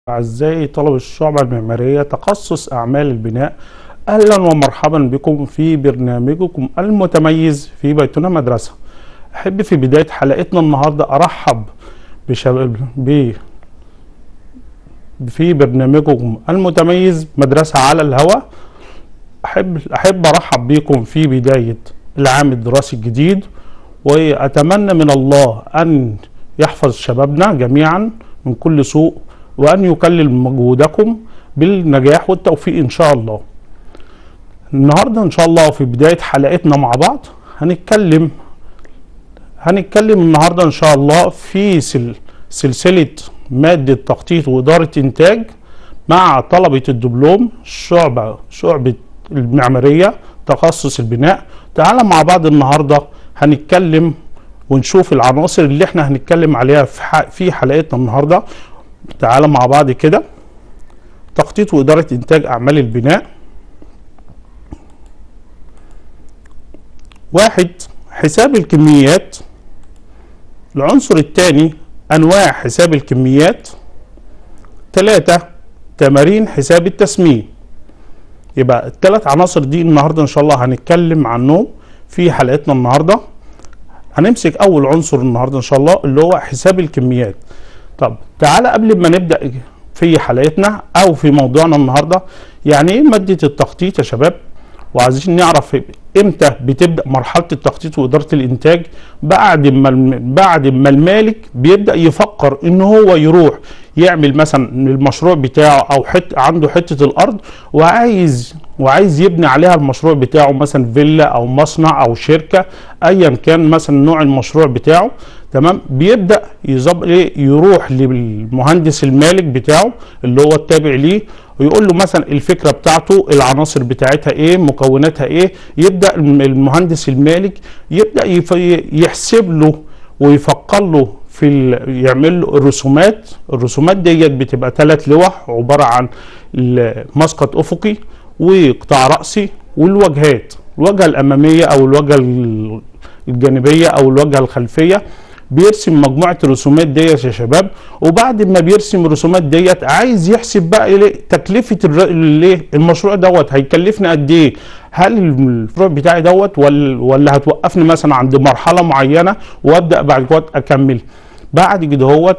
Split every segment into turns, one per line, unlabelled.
أعزائي طلب الشعبة المعمارية تخصص أعمال البناء أهلا ومرحبا بكم في برنامجكم المتميز في بيتنا مدرسة أحب في بداية حلقتنا النهاردة أرحب بشباب ب في برنامجكم المتميز مدرسة على الهواء أحب أحب أرحب بكم في بداية العام الدراسي الجديد وأتمنى من الله أن يحفظ شبابنا جميعا من كل سوء وأن يكلل مجهودكم بالنجاح والتوفيق إن شاء الله النهاردة إن شاء الله في بداية حلقتنا مع بعض هنتكلم هنتكلم النهاردة إن شاء الله في سل سلسلة مادة تخطيط وإدارة إنتاج مع طلبة الدبلوم شعبة شعبة المعمارية تخصص البناء تعالى مع بعض النهاردة هنتكلم ونشوف العناصر اللي احنا هنتكلم عليها في ح- في حلقتنا النهارده تعالى مع بعض كده تخطيط وإدارة إنتاج أعمال البناء واحد حساب الكميات العنصر الثاني أنواع حساب الكميات ثلاثة تمارين حساب التسمين يبقى الثلاث عناصر دي النهارده ان شاء الله هنتكلم عنهم في حلقتنا النهارده هنمسك اول عنصر النهارده ان شاء الله اللي هو حساب الكميات طب تعالى قبل ما نبدا في حلقتنا او في موضوعنا النهارده يعني ايه ماده التخطيط يا شباب وعايزين نعرف امتى بتبدا مرحله التخطيط واداره الانتاج بعد ما الم- بعد ما المالك بيبدا يفكر ان هو يروح يعمل مثلا المشروع بتاعه او حت عنده حته الارض وعايز وعايز يبني عليها المشروع بتاعه مثلا فيلا او مصنع او شركه ايا كان مثلا نوع المشروع بتاعه تمام بيبدا يظبط ايه يروح للمهندس المالك بتاعه اللي هو التابع ليه ويقول له مثلا الفكره بتاعته العناصر بتاعتها ايه مكوناتها ايه يبدا الم- المهندس المالك يبدا يف- يحسب له ويفكر له في ال- يعمل له الرسومات الرسومات ديت بتبقى ثلاث لوح عباره عن ال- مسقط افقي وقطاع راسي والواجهات الواجهه الاماميه او الواجهه ال- الجانبيه او الواجهه الخلفيه بيرسم مجموعه الرسومات ديت يا شباب وبعد ما بيرسم الرسومات ديت عايز يحسب بقى ايه تكلفه الر- الايه المشروع دوت هيكلفني قد ايه هل المشروع بتاعي دوت ولا ولا هتوقفني مثلا عند مرحله معينه وابدا بعد كده اكمل بعد كده هوت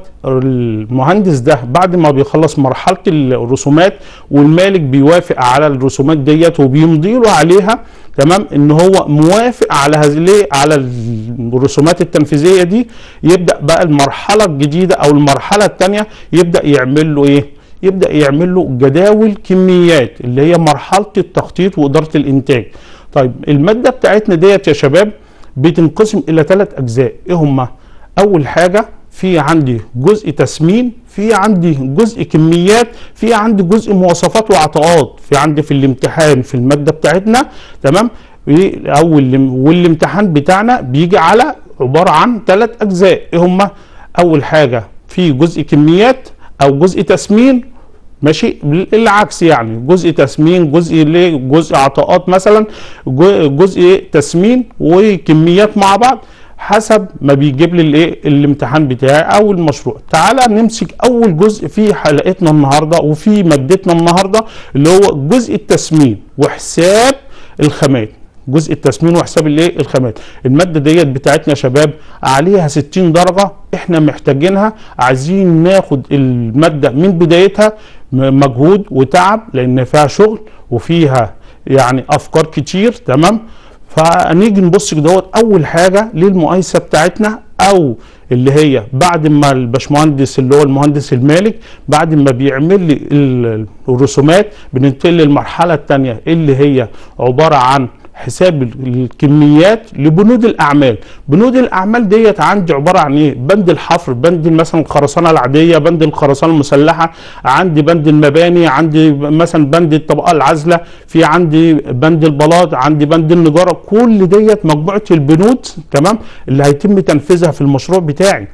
المهندس ده بعد ما بيخلص مرحله الرسومات والمالك بيوافق على الرسومات ديت وبيمضي له عليها تمام ان هو موافق على هذه ليه؟ على الرسومات التنفيذيه دي يبدا بقى المرحله الجديده او المرحله الثانيه يبدا يعمل له ايه يبدا يعمل له جداول كميات اللي هي مرحله التخطيط واداره الانتاج طيب الماده بتاعتنا ديت يا شباب بتنقسم الى ثلاث اجزاء ايه هما اول حاجه في عندي جزء تسمين في عندي جزء كميات في عندي جزء مواصفات وعطاءات في عندي في الامتحان في الماده بتاعتنا تمام و- او الام- والامتحان بتاعنا بيجي على عباره عن ثلاث اجزاء ايه هما اول حاجه في جزء كميات او جزء تسمين ماشي العكس يعني جزء تسمين جزء ليه جزء عطاءات مثلا جو- جزء تسمين وكميات مع بعض حسب ما بيجيب لي الايه الامتحان بتاعي او المشروع تعالى نمسك اول جزء في حلقتنا النهارده وفي مادتنا النهارده اللي هو جزء التسمين وحساب الخامات جزء التسمين وحساب الايه الخامات الماده ديت بتاعتنا يا شباب عليها 60 درجه احنا محتاجينها عايزين ناخد الماده من بدايتها م- مجهود وتعب لان فيها شغل وفيها يعني افكار كتير تمام فنيجي نبص دوت اول حاجه للمقايسه بتاعتنا او اللي هي بعد ما الباشمهندس اللي هو المهندس المالك بعد ما بيعمل لي ال- الرسومات بننتقل للمرحله الثانيه اللي هي عباره عن حساب ال- الكميات لبنود الاعمال بنود الاعمال ديت عندي عباره عن ايه بند الحفر بند مثلا الخرسانه العاديه بند الخرسانه المسلحه عندي بند المباني عندي مثلا بند الطبقه العازله في عندي بند البلاط عندي بند النجاره كل ديت مجموعه البنود تمام اللي هيتم تنفيذها في المشروع بتاعي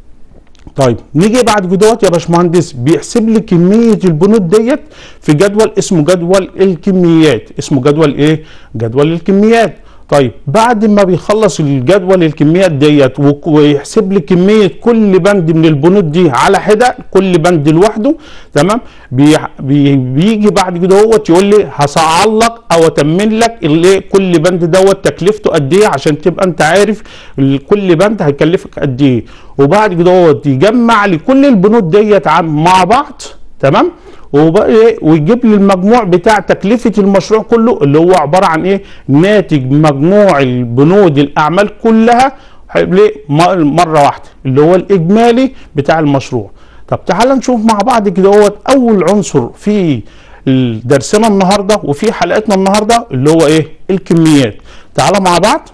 طيب نيجي بعد كده يا باشمهندس بيحسب لي كميه البنود ديت في جدول اسمه جدول الكميات اسمه جدول ايه جدول الكميات طيب بعد ما بيخلص الجدول الكميات ديت وك- ويحسب لي كميه كل بند من البنود دي على حده كل بند لوحده تمام بي بي بيجي بعد كده هو يقول لي هسعر لك او اتمن لك اللي كل بند دوت تكلفته قد ايه عشان تبقى انت عارف ال- كل بند هيكلفك قد ايه وبعد كده هو يجمع لي كل البنود ديت عم- مع بعض تمام وبقى إيه؟ ويجيب لي المجموع بتاع تكلفه المشروع كله اللي هو عباره عن ايه ناتج مجموع البنود الاعمال كلها هيبقى ليه؟ م- مره واحده اللي هو الاجمالي بتاع المشروع طب تعال نشوف مع بعض كده هو اول عنصر في درسنا النهارده وفي حلقتنا النهارده اللي هو ايه الكميات تعال مع بعض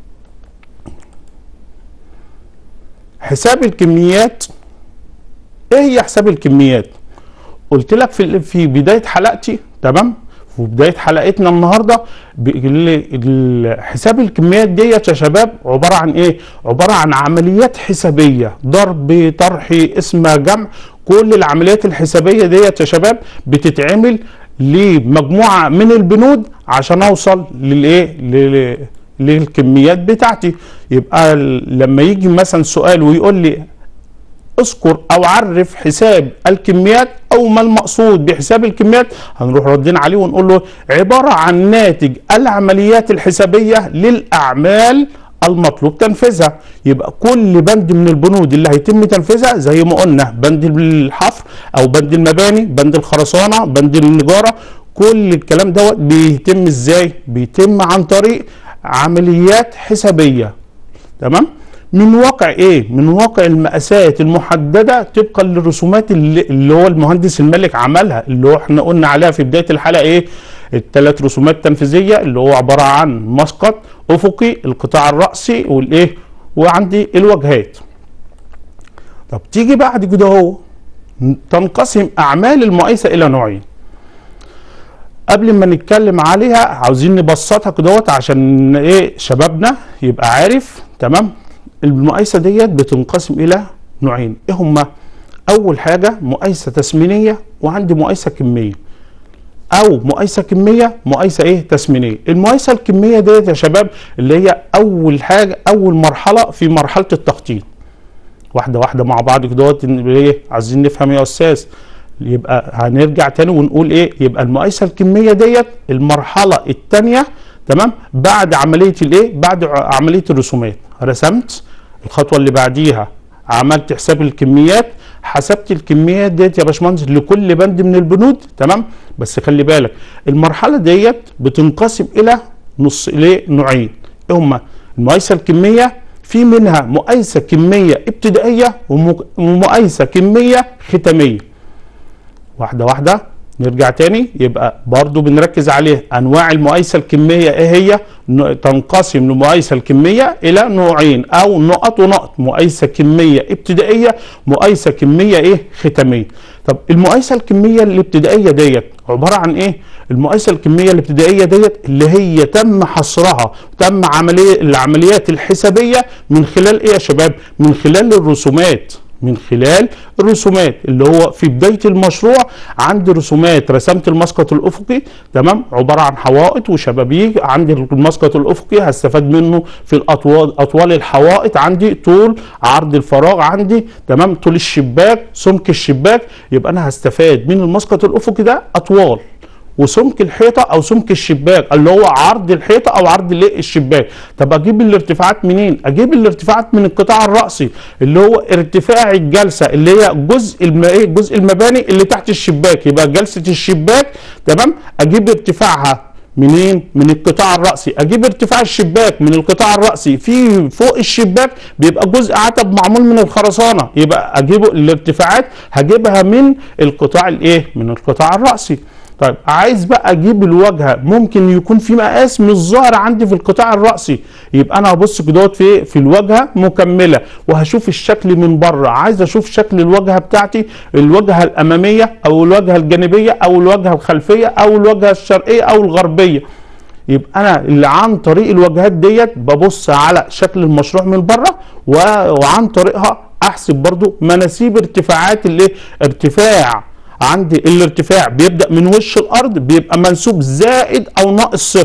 حساب الكميات ايه هي حساب الكميات قلت لك في في بدايه حلقتي تمام في بدايه حلقتنا النهارده ب- ال- ال- حساب الكميات ديت يا شباب عباره عن ايه عباره عن عمليات حسابيه ضرب طرح اسم جمع كل العمليات الحسابيه ديت يا شباب بتتعمل لمجموعه من البنود عشان اوصل للايه لل- للكميات بتاعتي يبقى ال- لما يجي مثلا سؤال ويقول لي اذكر او عرف حساب الكميات او ما المقصود بحساب الكميات هنروح ردين عليه ونقول له عباره عن ناتج العمليات الحسابيه للاعمال المطلوب تنفيذها يبقى كل بند من البنود اللي هيتم تنفيذها زي ما قلنا بند الحفر او بند المباني بند الخرسانه بند النجاره كل الكلام دوت بيتم ازاي بيتم عن طريق عمليات حسابيه تمام من واقع ايه من واقع المقاسات المحدده طبقا للرسومات اللي, اللي هو المهندس المالك عملها اللي هو احنا قلنا عليها في بدايه الحلقه ايه الثلاث رسومات تنفيذيه اللي هو عباره عن مسقط افقي القطاع الراسي والايه وعندي الواجهات طب تيجي بعد كده اهو تنقسم اعمال المقايسه الى نوعين قبل ما نتكلم عليها عاوزين نبسطها كدهوت عشان ايه شبابنا يبقى عارف تمام المقايسه ديت بتنقسم الى نوعين ايه هما اول حاجه مقايسه تسمينيه وعندي مقايسه كميه او مقايسه كميه مقايسه ايه تسمينيه المقايسه الكميه ديت يا شباب اللي هي اول حاجه اول مرحله في مرحله التخطيط واحده واحده مع بعض كدهوت إن ايه عايزين نفهم يا استاذ يبقى هنرجع تاني ونقول ايه يبقى المقايسه الكميه ديت المرحله الثانيه تمام بعد عمليه الايه بعد ع- عمليه الرسومات رسمت الخطوه اللي بعديها عملت حساب الكميات حسبت الكميات ديت يا باشمهندس لكل بند من البنود تمام بس خلي بالك المرحله ديت بتنقسم الى نص الى نوعين إيه هما المقايسه الكميه في منها مقايسه كميه ابتدائيه ومق- ومقايسه كميه ختاميه واحده واحده نرجع تاني يبقى برضو بنركز عليه انواع المقايسه الكميه ايه هي ن- تنقسم المقايسه الكميه الى نوعين او نقط ونقط مقايسه كميه ابتدائيه مقايسه كميه ايه ختاميه طب المقايسه الكميه الابتدائيه ديت عباره عن ايه المقايسه الكميه الابتدائيه ديت اللي هي تم حصرها تم عمليه العمليات الحسابيه من خلال ايه يا شباب من خلال الرسومات من خلال الرسومات اللي هو في بدايه المشروع عندي رسومات رسمت المسقط الافقي تمام عباره عن حوائط وشبابيك عندي المسقط الافقي هستفاد منه في الاطوال اطوال الحوائط عندي طول عرض الفراغ عندي تمام طول الشباك سمك الشباك يبقى انا هستفاد من المسقط الافقي ده اطوال وسمك الحيطه او سمك الشباك اللي هو عرض الحيطه او عرض الايه الشباك طب اجيب الارتفاعات منين اجيب الارتفاعات من القطاع الراسي اللي هو ارتفاع الجلسه اللي هي جزء الم... ايه جزء المباني اللي تحت الشباك يبقى جلسه الشباك تمام اجيب ارتفاعها منين؟ من القطاع الرأسي، أجيب ارتفاع الشباك من القطاع الرأسي في فوق الشباك بيبقى جزء عتب معمول من الخرسانة، يبقى أجيبه الارتفاعات هجيبها من القطاع الإيه؟ من القطاع الرأسي. طيب عايز بقى اجيب الواجهه ممكن يكون في مقاس مش ظاهر عندي في القطاع الراسي يبقى انا هبص كده في في الواجهه مكمله وهشوف الشكل من بره عايز اشوف شكل الواجهه بتاعتي الواجهه الاماميه او الواجهه الجانبيه او الواجهه الخلفيه او الواجهه الشرقيه او الغربيه يبقى انا اللي عن طريق الواجهات ديت ببص على شكل المشروع من بره و- وعن طريقها احسب برضو مناسيب ارتفاعات الايه ارتفاع عندي الارتفاع بيبدا من وش الارض بيبقى منسوب زائد او ناقص صفر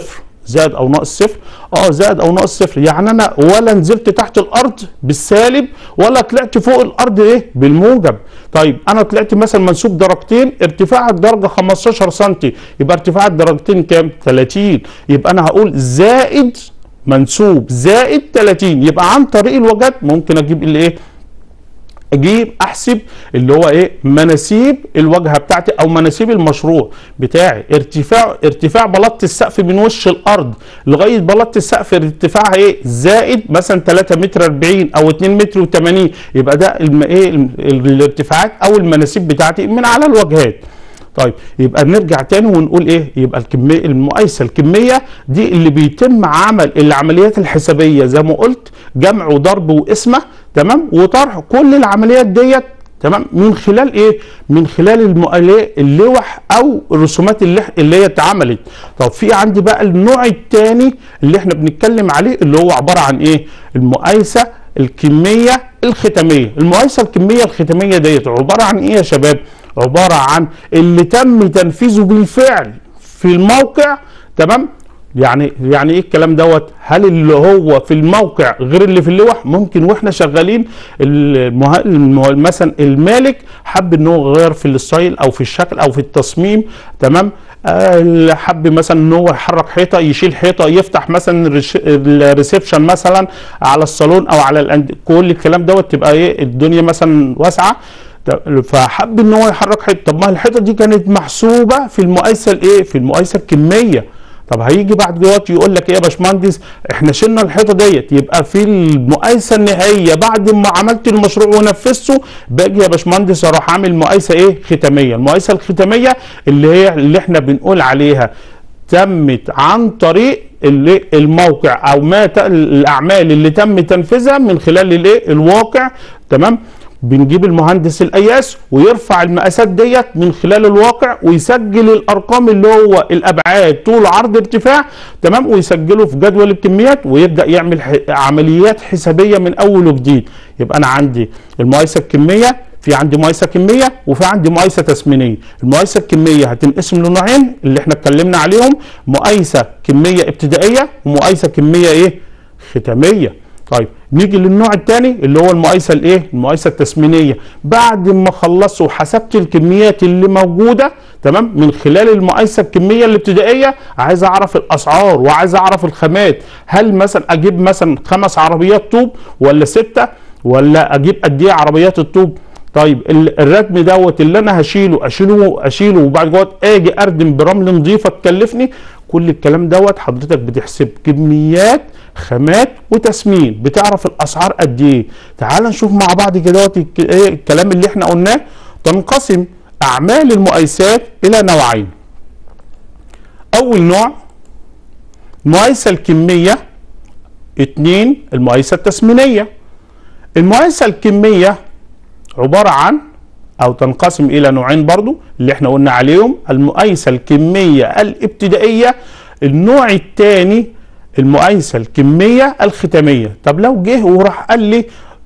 زائد او ناقص صفر اه زائد او ناقص صفر يعني انا ولا نزلت تحت الارض بالسالب ولا طلعت فوق الارض ايه بالموجب طيب انا طلعت مثلا منسوب درجتين ارتفاع الدرجه 15 سم يبقى ارتفاع الدرجتين كام 30 يبقى انا هقول زائد منسوب زائد 30 يبقى عن طريق الوجات ممكن اجيب الايه اجيب احسب اللي هو ايه مناسيب الواجهه بتاعتي او مناسيب المشروع بتاعي ارتفاع ارتفاع بلاطه السقف من وش الارض لغايه بلاطه السقف ارتفاعها ايه زائد مثلا 3 متر 40 او 2 متر و80 يبقى ده الم ايه ال- الارتفاعات او المناسيب بتاعتي من على الواجهات طيب يبقى نرجع تاني ونقول ايه يبقى الكميه المقايسه الكميه دي اللي بيتم عمل العمليات الحسابيه زي ما قلت جمع وضرب وقسمه تمام وطرح كل العمليات ديت تمام من خلال ايه من خلال المقاليه اللوح او الرسومات اللي اللي هي اتعملت طب في عندي بقى النوع الثاني اللي احنا بنتكلم عليه اللي هو عباره عن ايه المقايسه الكميه الختاميه المقايسه الكميه الختاميه ديت عباره عن ايه يا شباب عباره عن اللي تم تنفيذه بالفعل في الموقع تمام يعني يعني ايه الكلام دوت هل اللي هو في الموقع غير اللي في اللوح ممكن واحنا شغالين المه... المه... مثلا المالك حب ان هو يغير في الستايل او في الشكل او في التصميم تمام آه حب مثلا ان هو يحرك حيطه يشيل حيطه يفتح مثلا الرش- الريسبشن مثلا على الصالون او على الأند... كل الكلام دوت تبقى ايه الدنيا مثلا واسعه ت- فحب ان هو يحرك حيطه طب ما الحيطه دي كانت محسوبه في المقايسه الايه في المقايسه الكميه طب هيجي بعد دلوقتي يقول لك ايه يا باشمهندس احنا شلنا الحيطه ديت يبقى في المقايسه النهائيه بعد ما عملت المشروع ونفذته باجي يا باشمهندس اروح اعمل مقايسه ايه ختاميه المقايسه الختاميه اللي هي اللي احنا بنقول عليها تمت عن طريق اللي الموقع او ما ت- الاعمال اللي تم تنفيذها من خلال الايه الواقع تمام بنجيب المهندس القياس ويرفع المقاسات ديت من خلال الواقع ويسجل الارقام اللي هو الابعاد طول عرض ارتفاع تمام ويسجله في جدول الكميات ويبدا يعمل ح- عمليات حسابيه من اول وجديد يبقى انا عندي المقايسه الكميه في عندي مقايسه كميه وفي عندي مقايسه تسمينيه المقايسه الكميه هتنقسم لنوعين اللي احنا اتكلمنا عليهم مقايسه كميه ابتدائيه ومقايسه كميه ايه ختاميه طيب نيجي للنوع الثاني اللي هو المقايسه الايه المقايسه التسمينيه بعد ما خلصت وحسبت الكميات اللي موجوده تمام من خلال المقايسه الكميه الابتدائيه عايز اعرف الاسعار وعايز اعرف الخامات هل مثلا اجيب مثلا خمس عربيات طوب ولا سته ولا اجيب قد ايه عربيات الطوب طيب ال- الردم دوت اللي انا هشيله اشيله اشيله وبعد كده اجي اردم برمل نظيفه تكلفني كل الكلام دوت حضرتك بتحسب كميات خامات وتسمين بتعرف الاسعار قد ايه تعال نشوف مع بعض كده دوت الك- إيه الكلام اللي احنا قلناه تنقسم اعمال المقايسات الى نوعين اول نوع المقايسه الكميه اتنين المقايسه التسمينيه المقايسه الكميه عبارة عن أو تنقسم إلى نوعين برضو اللي احنا قلنا عليهم المقايسة الكمية الابتدائية النوع الثاني المقايسة الكمية الختامية طب لو جه وراح قال لي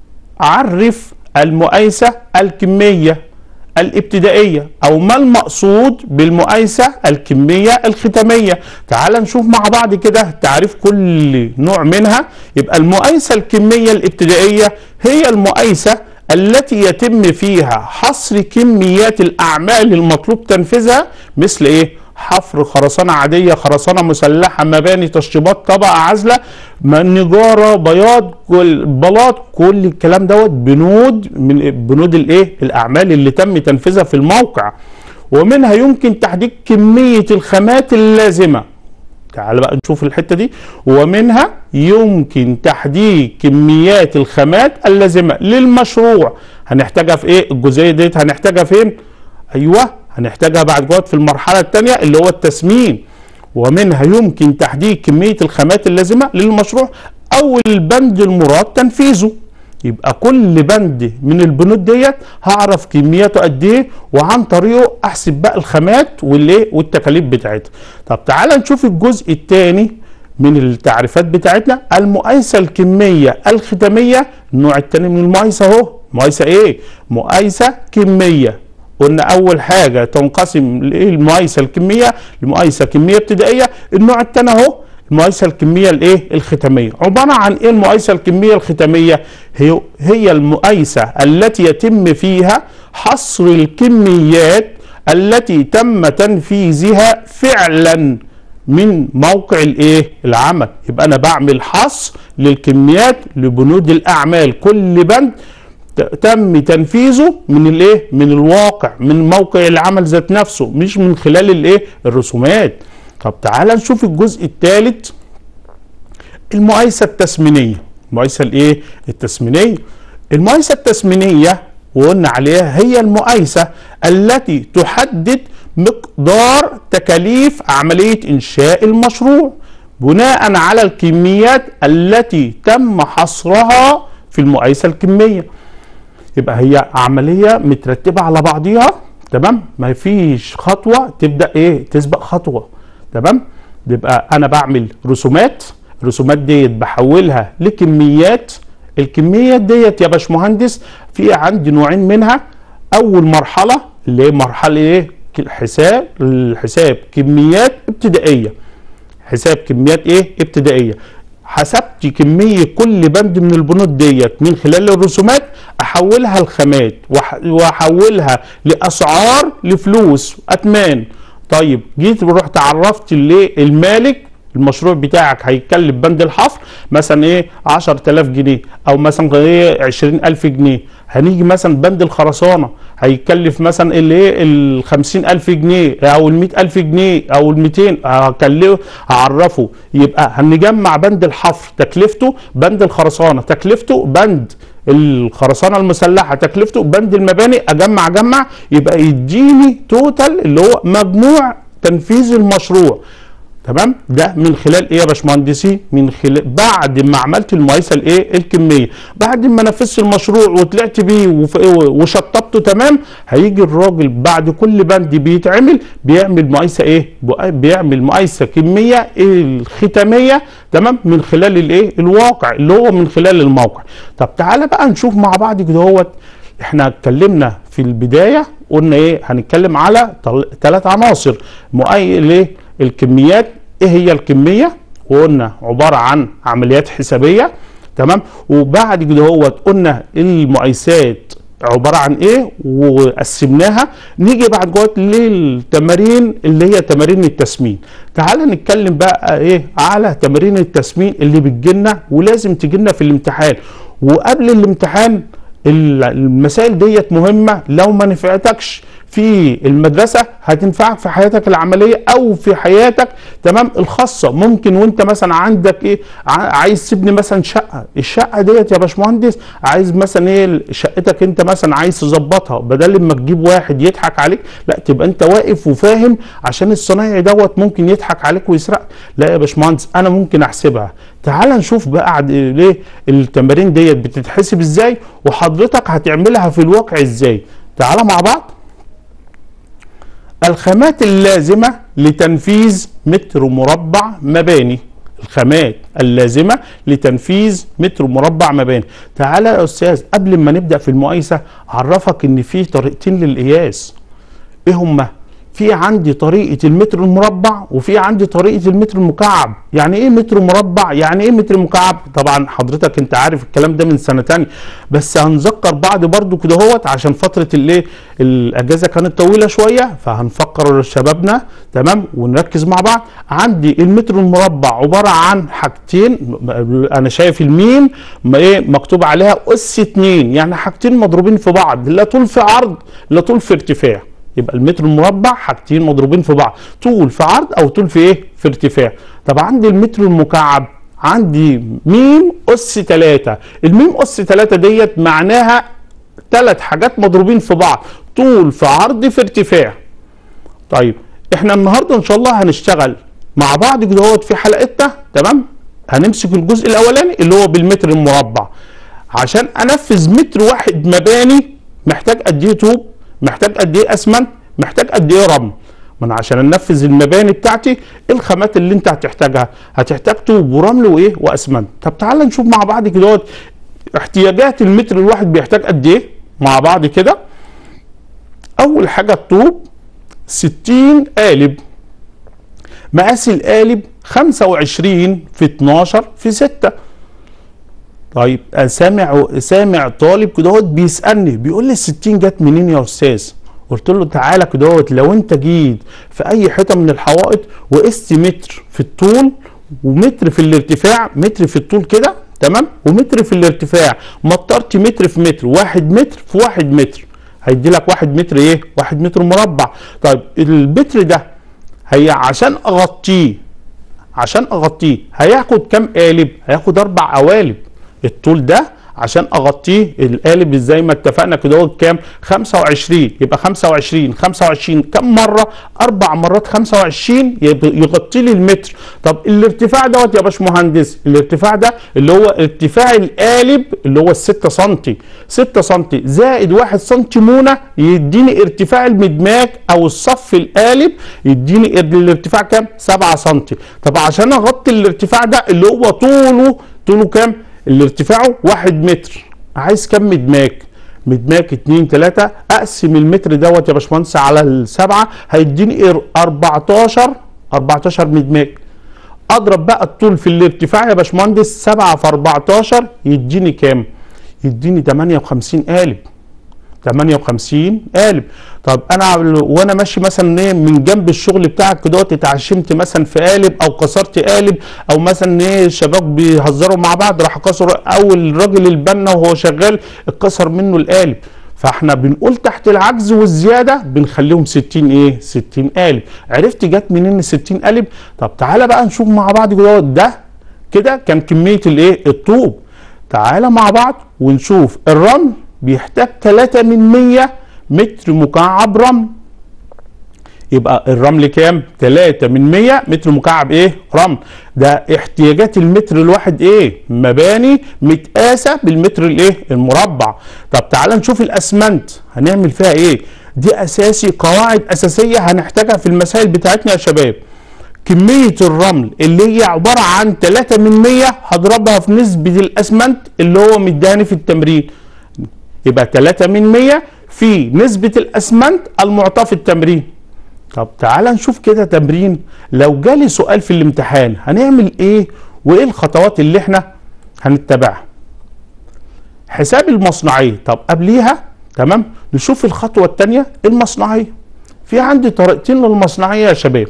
عرف المقايسة الكمية الابتدائية أو ما المقصود بالمقايسة الكمية الختامية تعال نشوف مع بعض كده تعريف كل نوع منها يبقى المقايسة الكمية الابتدائية هي المقايسة التي يتم فيها حصر كميات الأعمال المطلوب تنفيذها مثل إيه؟ حفر خرسانة عادية خرسانة مسلحة مباني تشطيبات طبقة عازلة من نجارة بياض كل بلاط كل الكلام دوت بنود من بنود الايه الاعمال اللي تم تنفيذها في الموقع ومنها يمكن تحديد كمية الخامات اللازمة تعال بقى نشوف الحته دي ومنها يمكن تحديد كميات الخامات اللازمه للمشروع هنحتاجها في ايه الجزئيه ديت هنحتاجها فين ايوه هنحتاجها بعد جوات في المرحله الثانيه اللي هو التسمين ومنها يمكن تحديد كميه الخامات اللازمه للمشروع او البند المراد تنفيذه يبقى كل بند من البنود ديت هعرف كمياته قد ايه وعن طريقه احسب بقى الخامات والايه والتكاليف بتاعتها طب تعالى نشوف الجزء الثاني من التعريفات بتاعتنا المقايسه الكميه الختاميه النوع الثاني من المقايسه اهو مقايسه ايه مقايسه كميه قلنا اول حاجه تنقسم المقايسه الكميه لمقايسه كميه ابتدائيه النوع الثاني اهو المقايسه الكميه الايه الختاميه عباره عن ايه المقايسه الكميه الختاميه هي هي المقايسه التي يتم فيها حصر الكميات التي تم تنفيذها فعلا من موقع الايه العمل يبقى انا بعمل حصر للكميات لبنود الاعمال كل بند تم تنفيذه من الايه من الواقع من موقع العمل ذات نفسه مش من خلال الايه الرسومات طب تعال نشوف الجزء الثالث المقايسه التسمينيه المقايسه الايه التسمينيه المقايسه التسمينيه وقلنا عليها هي المقايسه التي تحدد مقدار تكاليف عمليه انشاء المشروع بناء على الكميات التي تم حصرها في المقايسه الكميه يبقى هي عمليه مترتبه على بعضيها تمام ما فيش خطوه تبدا ايه تسبق خطوه تمام يبقى انا بعمل رسومات الرسومات ديت بحولها لكميات الكميات ديت يا باشمهندس في عندي نوعين منها اول مرحله اللي هي مرحله ايه حساب الحساب كميات ابتدائيه حساب كميات ايه ابتدائيه حسبت كمية كل بند من البنود ديت من خلال الرسومات احولها لخامات واحولها لاسعار لفلوس اتمان طيب جيت ورحت عرفت للمالك المشروع بتاعك هيكلف بند الحفر مثلا ايه 10000 جنيه او مثلا ايه 20000 جنيه هنيجي مثلا بند الخرسانه هيكلف مثلا اللي ايه ال 50000 جنيه او ال 100000 جنيه او ال 200 هكلفه هعرفه يبقى هنجمع بند الحفر تكلفته بند الخرسانه تكلفته بند الخرسانه المسلحه تكلفته بند المباني اجمع اجمع يبقى يديني توتال اللي هو مجموع تنفيذ المشروع تمام ده من خلال ايه يا باشمهندسي من خلال بعد ما عملت المقايسه الايه الكميه بعد ما نفذت المشروع وطلعت بيه وشطبته تمام هيجي الراجل بعد كل بند بيتعمل بيعمل مقايسه ايه بيعمل مقايسه كميه الختاميه تمام من خلال الايه الواقع اللي هو من خلال الموقع طب تعالى بقى نشوف مع بعض كده هوت احنا اتكلمنا في البدايه قلنا ايه هنتكلم على ثلاث عناصر مؤيد ايه الكميات ايه هي الكميه وقلنا عباره عن عمليات حسابيه تمام وبعد كده هو قلنا المقايسات عباره عن ايه وقسمناها نيجي بعد جوه للتمارين اللي هي تمارين التسمين تعال نتكلم بقى ايه على تمارين التسمين اللي بتجيلنا ولازم تجيلنا في الامتحان وقبل الامتحان المسائل ديت مهمه لو ما نفعتكش في المدرسه هتنفعك في حياتك العمليه او في حياتك تمام الخاصه ممكن وانت مثلا عندك ايه عايز تبني مثلا شقه الشقه ديت يا باشمهندس عايز مثلا ايه شقتك انت مثلا عايز تظبطها بدل ما تجيب واحد يضحك عليك لا تبقى انت واقف وفاهم عشان الصنايعي دوت ممكن يضحك عليك ويسرق لا يا باشمهندس انا ممكن احسبها تعال نشوف بقى ليه التمارين ديت بتتحسب ازاي وحضرتك هتعملها في الواقع ازاي تعال مع بعض الخامات اللازمة لتنفيذ متر مربع مباني الخامات اللازمة لتنفيذ متر مربع مباني تعالى يا أستاذ قبل ما نبدأ في المقايسة عرفك إن في طريقتين للقياس إيه هما؟ في عندي طريقه المتر المربع وفي عندي طريقه المتر المكعب يعني ايه متر مربع يعني ايه متر مكعب طبعا حضرتك انت عارف الكلام ده من سنه تانية بس هنذكر بعض برضو كده هوت عشان فتره الايه الاجازه كانت طويله شويه فهنفكر شبابنا تمام ونركز مع بعض عندي المتر المربع عباره عن حاجتين انا شايف الميم ايه مكتوب عليها اس 2 يعني حاجتين مضروبين في بعض لا طول في عرض لا طول في ارتفاع يبقى المتر المربع حاجتين مضروبين في بعض طول في عرض او طول في ايه في ارتفاع طب عندي المتر المكعب عندي ميم اس 3 الميم اس 3 ديت معناها ثلاث حاجات مضروبين في بعض طول في عرض في ارتفاع طيب احنا النهارده ان شاء الله هنشتغل مع بعض كده في حلقتنا تمام هنمسك الجزء الاولاني اللي هو بالمتر المربع عشان انفذ متر واحد مباني محتاج قد ايه طوب محتاج قد ايه اسمنت محتاج قد ايه رمل ما انا عشان انفذ المباني بتاعتي ايه الخامات اللي انت هتحتاجها هتحتاج طوب ورمل وايه واسمنت طب تعال نشوف مع بعض كده احتياجات المتر الواحد بيحتاج قد ايه مع بعض كده اول حاجه الطوب 60 قالب مقاس القالب 25 في 12 في 6 طيب أنا سامع سامع طالب كده بيسالني بيقول لي ال 60 جت منين يا استاذ؟ قلت له تعالى كده لو انت جيت في اي حته من الحوائط وقست متر في الطول ومتر في الارتفاع متر في الطول كده تمام ومتر في الارتفاع مطرت متر في متر واحد متر في واحد متر هيدي لك واحد متر ايه واحد متر مربع طيب المتر ده هي عشان اغطيه عشان اغطيه هياخد كام قالب هياخد اربع قوالب الطول ده عشان اغطيه القالب زي ما اتفقنا كده هو كام 25 يبقى 25 25 كم مره اربع مرات 25 يبقى يغطي لي المتر طب الارتفاع دوت يا باشمهندس الارتفاع ده اللي هو ارتفاع القالب اللي هو ال 6 سم 6 سم زائد 1 سم مونه يديني ارتفاع المدماج او الصف القالب يديني الارتفاع كام 7 سم طب عشان اغطي الارتفاع ده اللي هو طوله طوله كام اللي ارتفاعه واحد متر عايز كم مدماج مدماج اتنين تلاتة اقسم المتر دوت يا باشمهندس على السبعة هيديني 14 14 مدماج اضرب بقى الطول في الارتفاع يا باشمهندس 7 في 14 يديني كام؟ يديني 58 قالب 58 قالب طب انا وانا ماشي مثلا ايه من جنب الشغل بتاعك كده اتعشمت مثلا في قالب او كسرت قالب او مثلا ايه الشباب بيهزروا مع بعض راح كسر او الراجل البنا وهو شغال اتكسر منه القالب فاحنا بنقول تحت العجز والزياده بنخليهم 60 ايه 60 قالب عرفت جت منين ال 60 قالب طب تعالى بقى نشوف مع بعض كده ده كده كان كميه الايه الطوب تعالى مع بعض ونشوف الرمل بيحتاج 3 من 100 متر مكعب رمل يبقى الرمل كام 3 من 100 متر مكعب ايه رمل ده احتياجات المتر الواحد ايه مباني متقاسه بالمتر الايه المربع طب تعال نشوف الاسمنت هنعمل فيها ايه دي اساسي قواعد اساسيه هنحتاجها في المسائل بتاعتنا يا شباب كمية الرمل اللي هي عبارة عن 3 من 100 هضربها في نسبة الأسمنت اللي هو مداني في التمرين يبقى 3 من 100 في نسبة الأسمنت المعطاة في التمرين طب تعال نشوف كده تمرين لو جالي سؤال في الامتحان هنعمل ايه وايه الخطوات اللي احنا هنتبعها حساب المصنعية طب قبليها تمام نشوف الخطوة الثانية المصنعية في عندي طريقتين للمصنعية يا شباب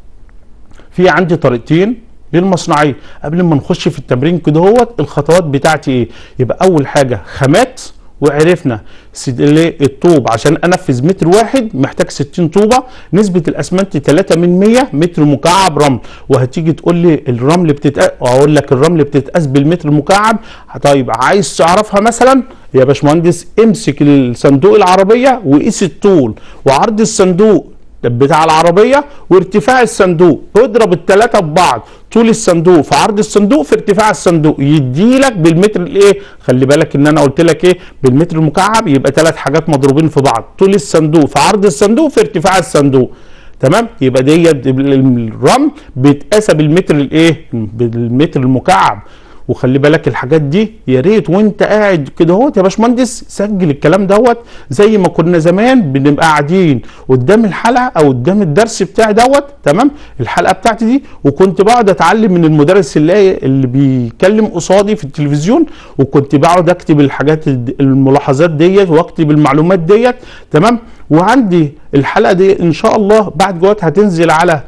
في عندي طريقتين للمصنعية قبل ما نخش في التمرين كده هوت الخطوات بتاعتي ايه يبقى اول حاجة خامات وعرفنا الطوب عشان انفذ متر واحد محتاج 60 طوبه نسبه الاسمنت 3 من 100 متر مكعب رمل وهتيجي تقول لي الرمل بتتقاس اقول لك الرمل بتتقاس بالمتر مكعب طيب عايز تعرفها مثلا يا باشمهندس امسك الصندوق العربيه وقيس الطول وعرض الصندوق بتاع العربيه وارتفاع الصندوق اضرب الثلاثه ببعض طول الصندوق في عرض الصندوق في ارتفاع الصندوق يدي لك بالمتر الايه خلي بالك ان انا قلت لك ايه بالمتر المكعب يبقى ثلاث حاجات مضروبين في بعض طول الصندوق في عرض الصندوق في ارتفاع الصندوق تمام يبقى دي الرمل بيتقاس بالمتر الايه بالمتر المكعب وخلي بالك الحاجات دي يا ريت وانت قاعد كده اهوت يا باشمهندس سجل الكلام دوت زي ما كنا زمان بنبقى قاعدين قدام الحلقه او قدام الدرس بتاعي دوت تمام الحلقه بتاعتي دي وكنت بقعد اتعلم من المدرس اللي اللي بيتكلم قصادي في التلفزيون وكنت بقعد اكتب الحاجات الملاحظات ديت واكتب المعلومات ديت تمام وعندي الحلقه دي ان شاء الله بعد جوات هتنزل على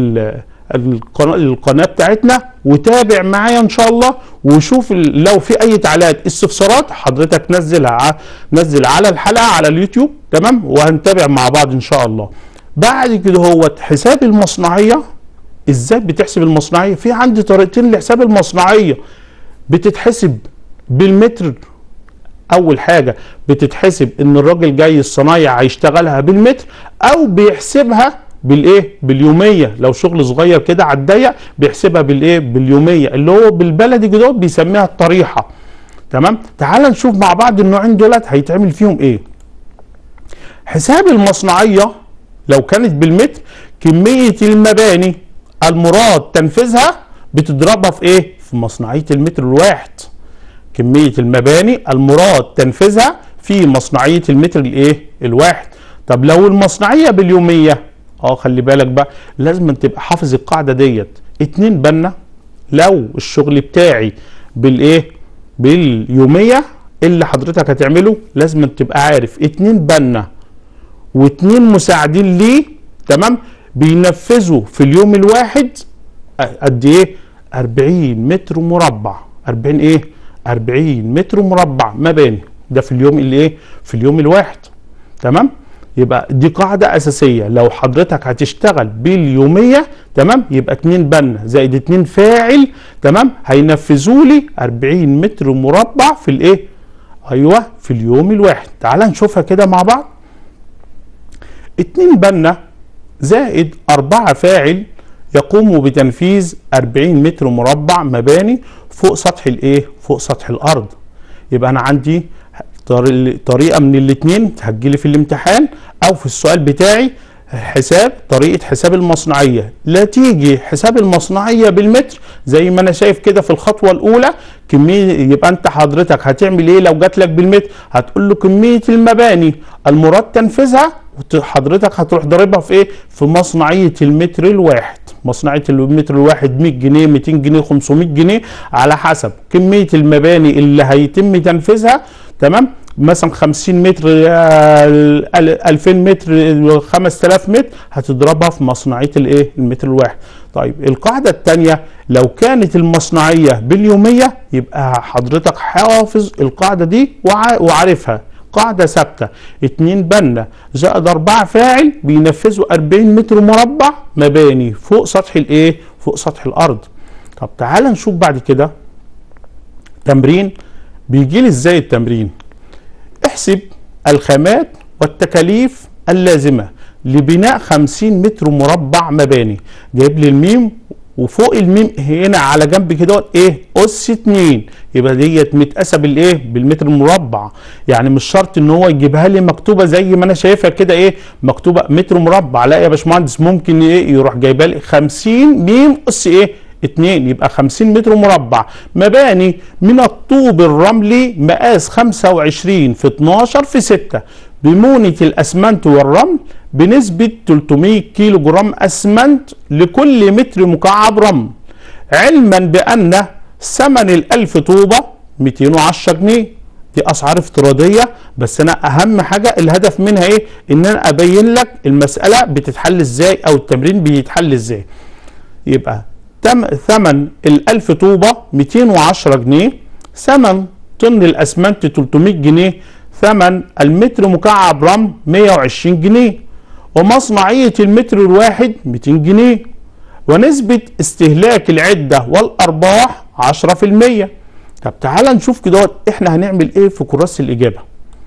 القناه القناه بتاعتنا وتابع معايا ان شاء الله وشوف لو في اي تعليقات استفسارات حضرتك نزلها نزل على الحلقه على اليوتيوب تمام وهنتابع مع بعض ان شاء الله بعد كده هو حساب المصنعيه ازاي بتحسب المصنعيه في عندي طريقتين لحساب المصنعيه بتتحسب بالمتر اول حاجه بتتحسب ان الراجل جاي الصنايع هيشتغلها بالمتر او بيحسبها بالايه باليوميه لو شغل صغير كده على الضيق بيحسبها بالايه باليوميه اللي هو بالبلدي كده بيسميها الطريحه تمام تعال نشوف مع بعض النوعين دولت هيتعمل فيهم ايه حساب المصنعيه لو كانت بالمتر كميه المباني المراد تنفيذها بتضربها في ايه في مصنعيه المتر الواحد كميه المباني المراد تنفيذها في مصنعيه المتر الايه الواحد طب لو المصنعيه باليوميه اه خلي بالك بقى لازم تبقى حافظ القاعده ديت اتنين بنا لو الشغل بتاعي بالايه باليوميه اللي حضرتك هتعمله لازم تبقى عارف اتنين بنا واتنين مساعدين ليه تمام بينفذوا في اليوم الواحد قد ايه 40 متر مربع 40 ايه 40 متر مربع مباني ده في اليوم اللي ايه في اليوم الواحد تمام يبقى دي قاعدة أساسية لو حضرتك هتشتغل باليومية تمام يبقى اتنين بنا زائد اتنين فاعل تمام هينفذوا لي 40 متر مربع في الايه ايوه في اليوم الواحد تعال نشوفها كده مع بعض اتنين بنا زائد أربعة فاعل يقوم بتنفيذ 40 متر مربع مباني فوق سطح الايه فوق سطح الارض يبقى انا عندي طريقه من الاثنين هتجيلي في الامتحان او في السؤال بتاعي حساب طريقه حساب المصنعيه لا تيجي حساب المصنعيه بالمتر زي ما انا شايف كده في الخطوه الاولى كميه يبقى انت حضرتك هتعمل ايه لو جات لك بالمتر هتقول له كميه المباني المراد تنفيذها وحضرتك هتروح ضاربها في ايه في مصنعيه المتر الواحد مصنعيه المتر الواحد 100 جنيه 200 جنيه 500 جنيه على حسب كميه المباني اللي هيتم تنفيذها تمام مثلا 50 متر 2000 متر 5000 متر هتضربها في مصنعيه الايه المتر الواحد طيب القاعده الثانيه لو كانت المصنعيه باليوميه يبقى حضرتك حافظ القاعده دي وعارفها قاعده ثابته اتنين بنا زائد اربعه فاعل بينفذوا 40 متر مربع مباني فوق سطح الايه فوق سطح الارض طب تعال نشوف بعد كده تمرين بيجي لي ازاي التمرين احسب الخامات والتكاليف اللازمه لبناء 50 متر مربع مباني جايب لي الميم وفوق الميم هنا على جنب كده ايه اس 2 يبقى ديت متقاسه بالايه بالمتر المربع يعني مش شرط ان هو يجيبها لي مكتوبه زي ما انا شايفها كده ايه مكتوبه متر مربع لا يا باشمهندس ممكن ايه يروح جايبها لي 50 ميم اس ايه 2 يبقى 50 متر مربع مباني من الطوب الرملي مقاس 25 في 12 في 6 بمونة الأسمنت والرمل بنسبة 300 كيلو جرام أسمنت لكل متر مكعب رمل علما بأن ثمن الألف طوبة 210 جنيه دي أسعار افتراضية بس أنا أهم حاجة الهدف منها إيه؟ إن أنا أبين لك المسألة بتتحل إزاي أو التمرين بيتحل إزاي يبقى تم ثمن الألف طوبة 210 جنيه ثمن طن الأسمنت 300 جنيه ثمن المتر مكعب رمل 120 جنيه ومصنعية المتر الواحد 200 جنيه ونسبة استهلاك العدة والأرباح 10% طب تعال نشوف كده احنا هنعمل ايه في كراسة الإجابة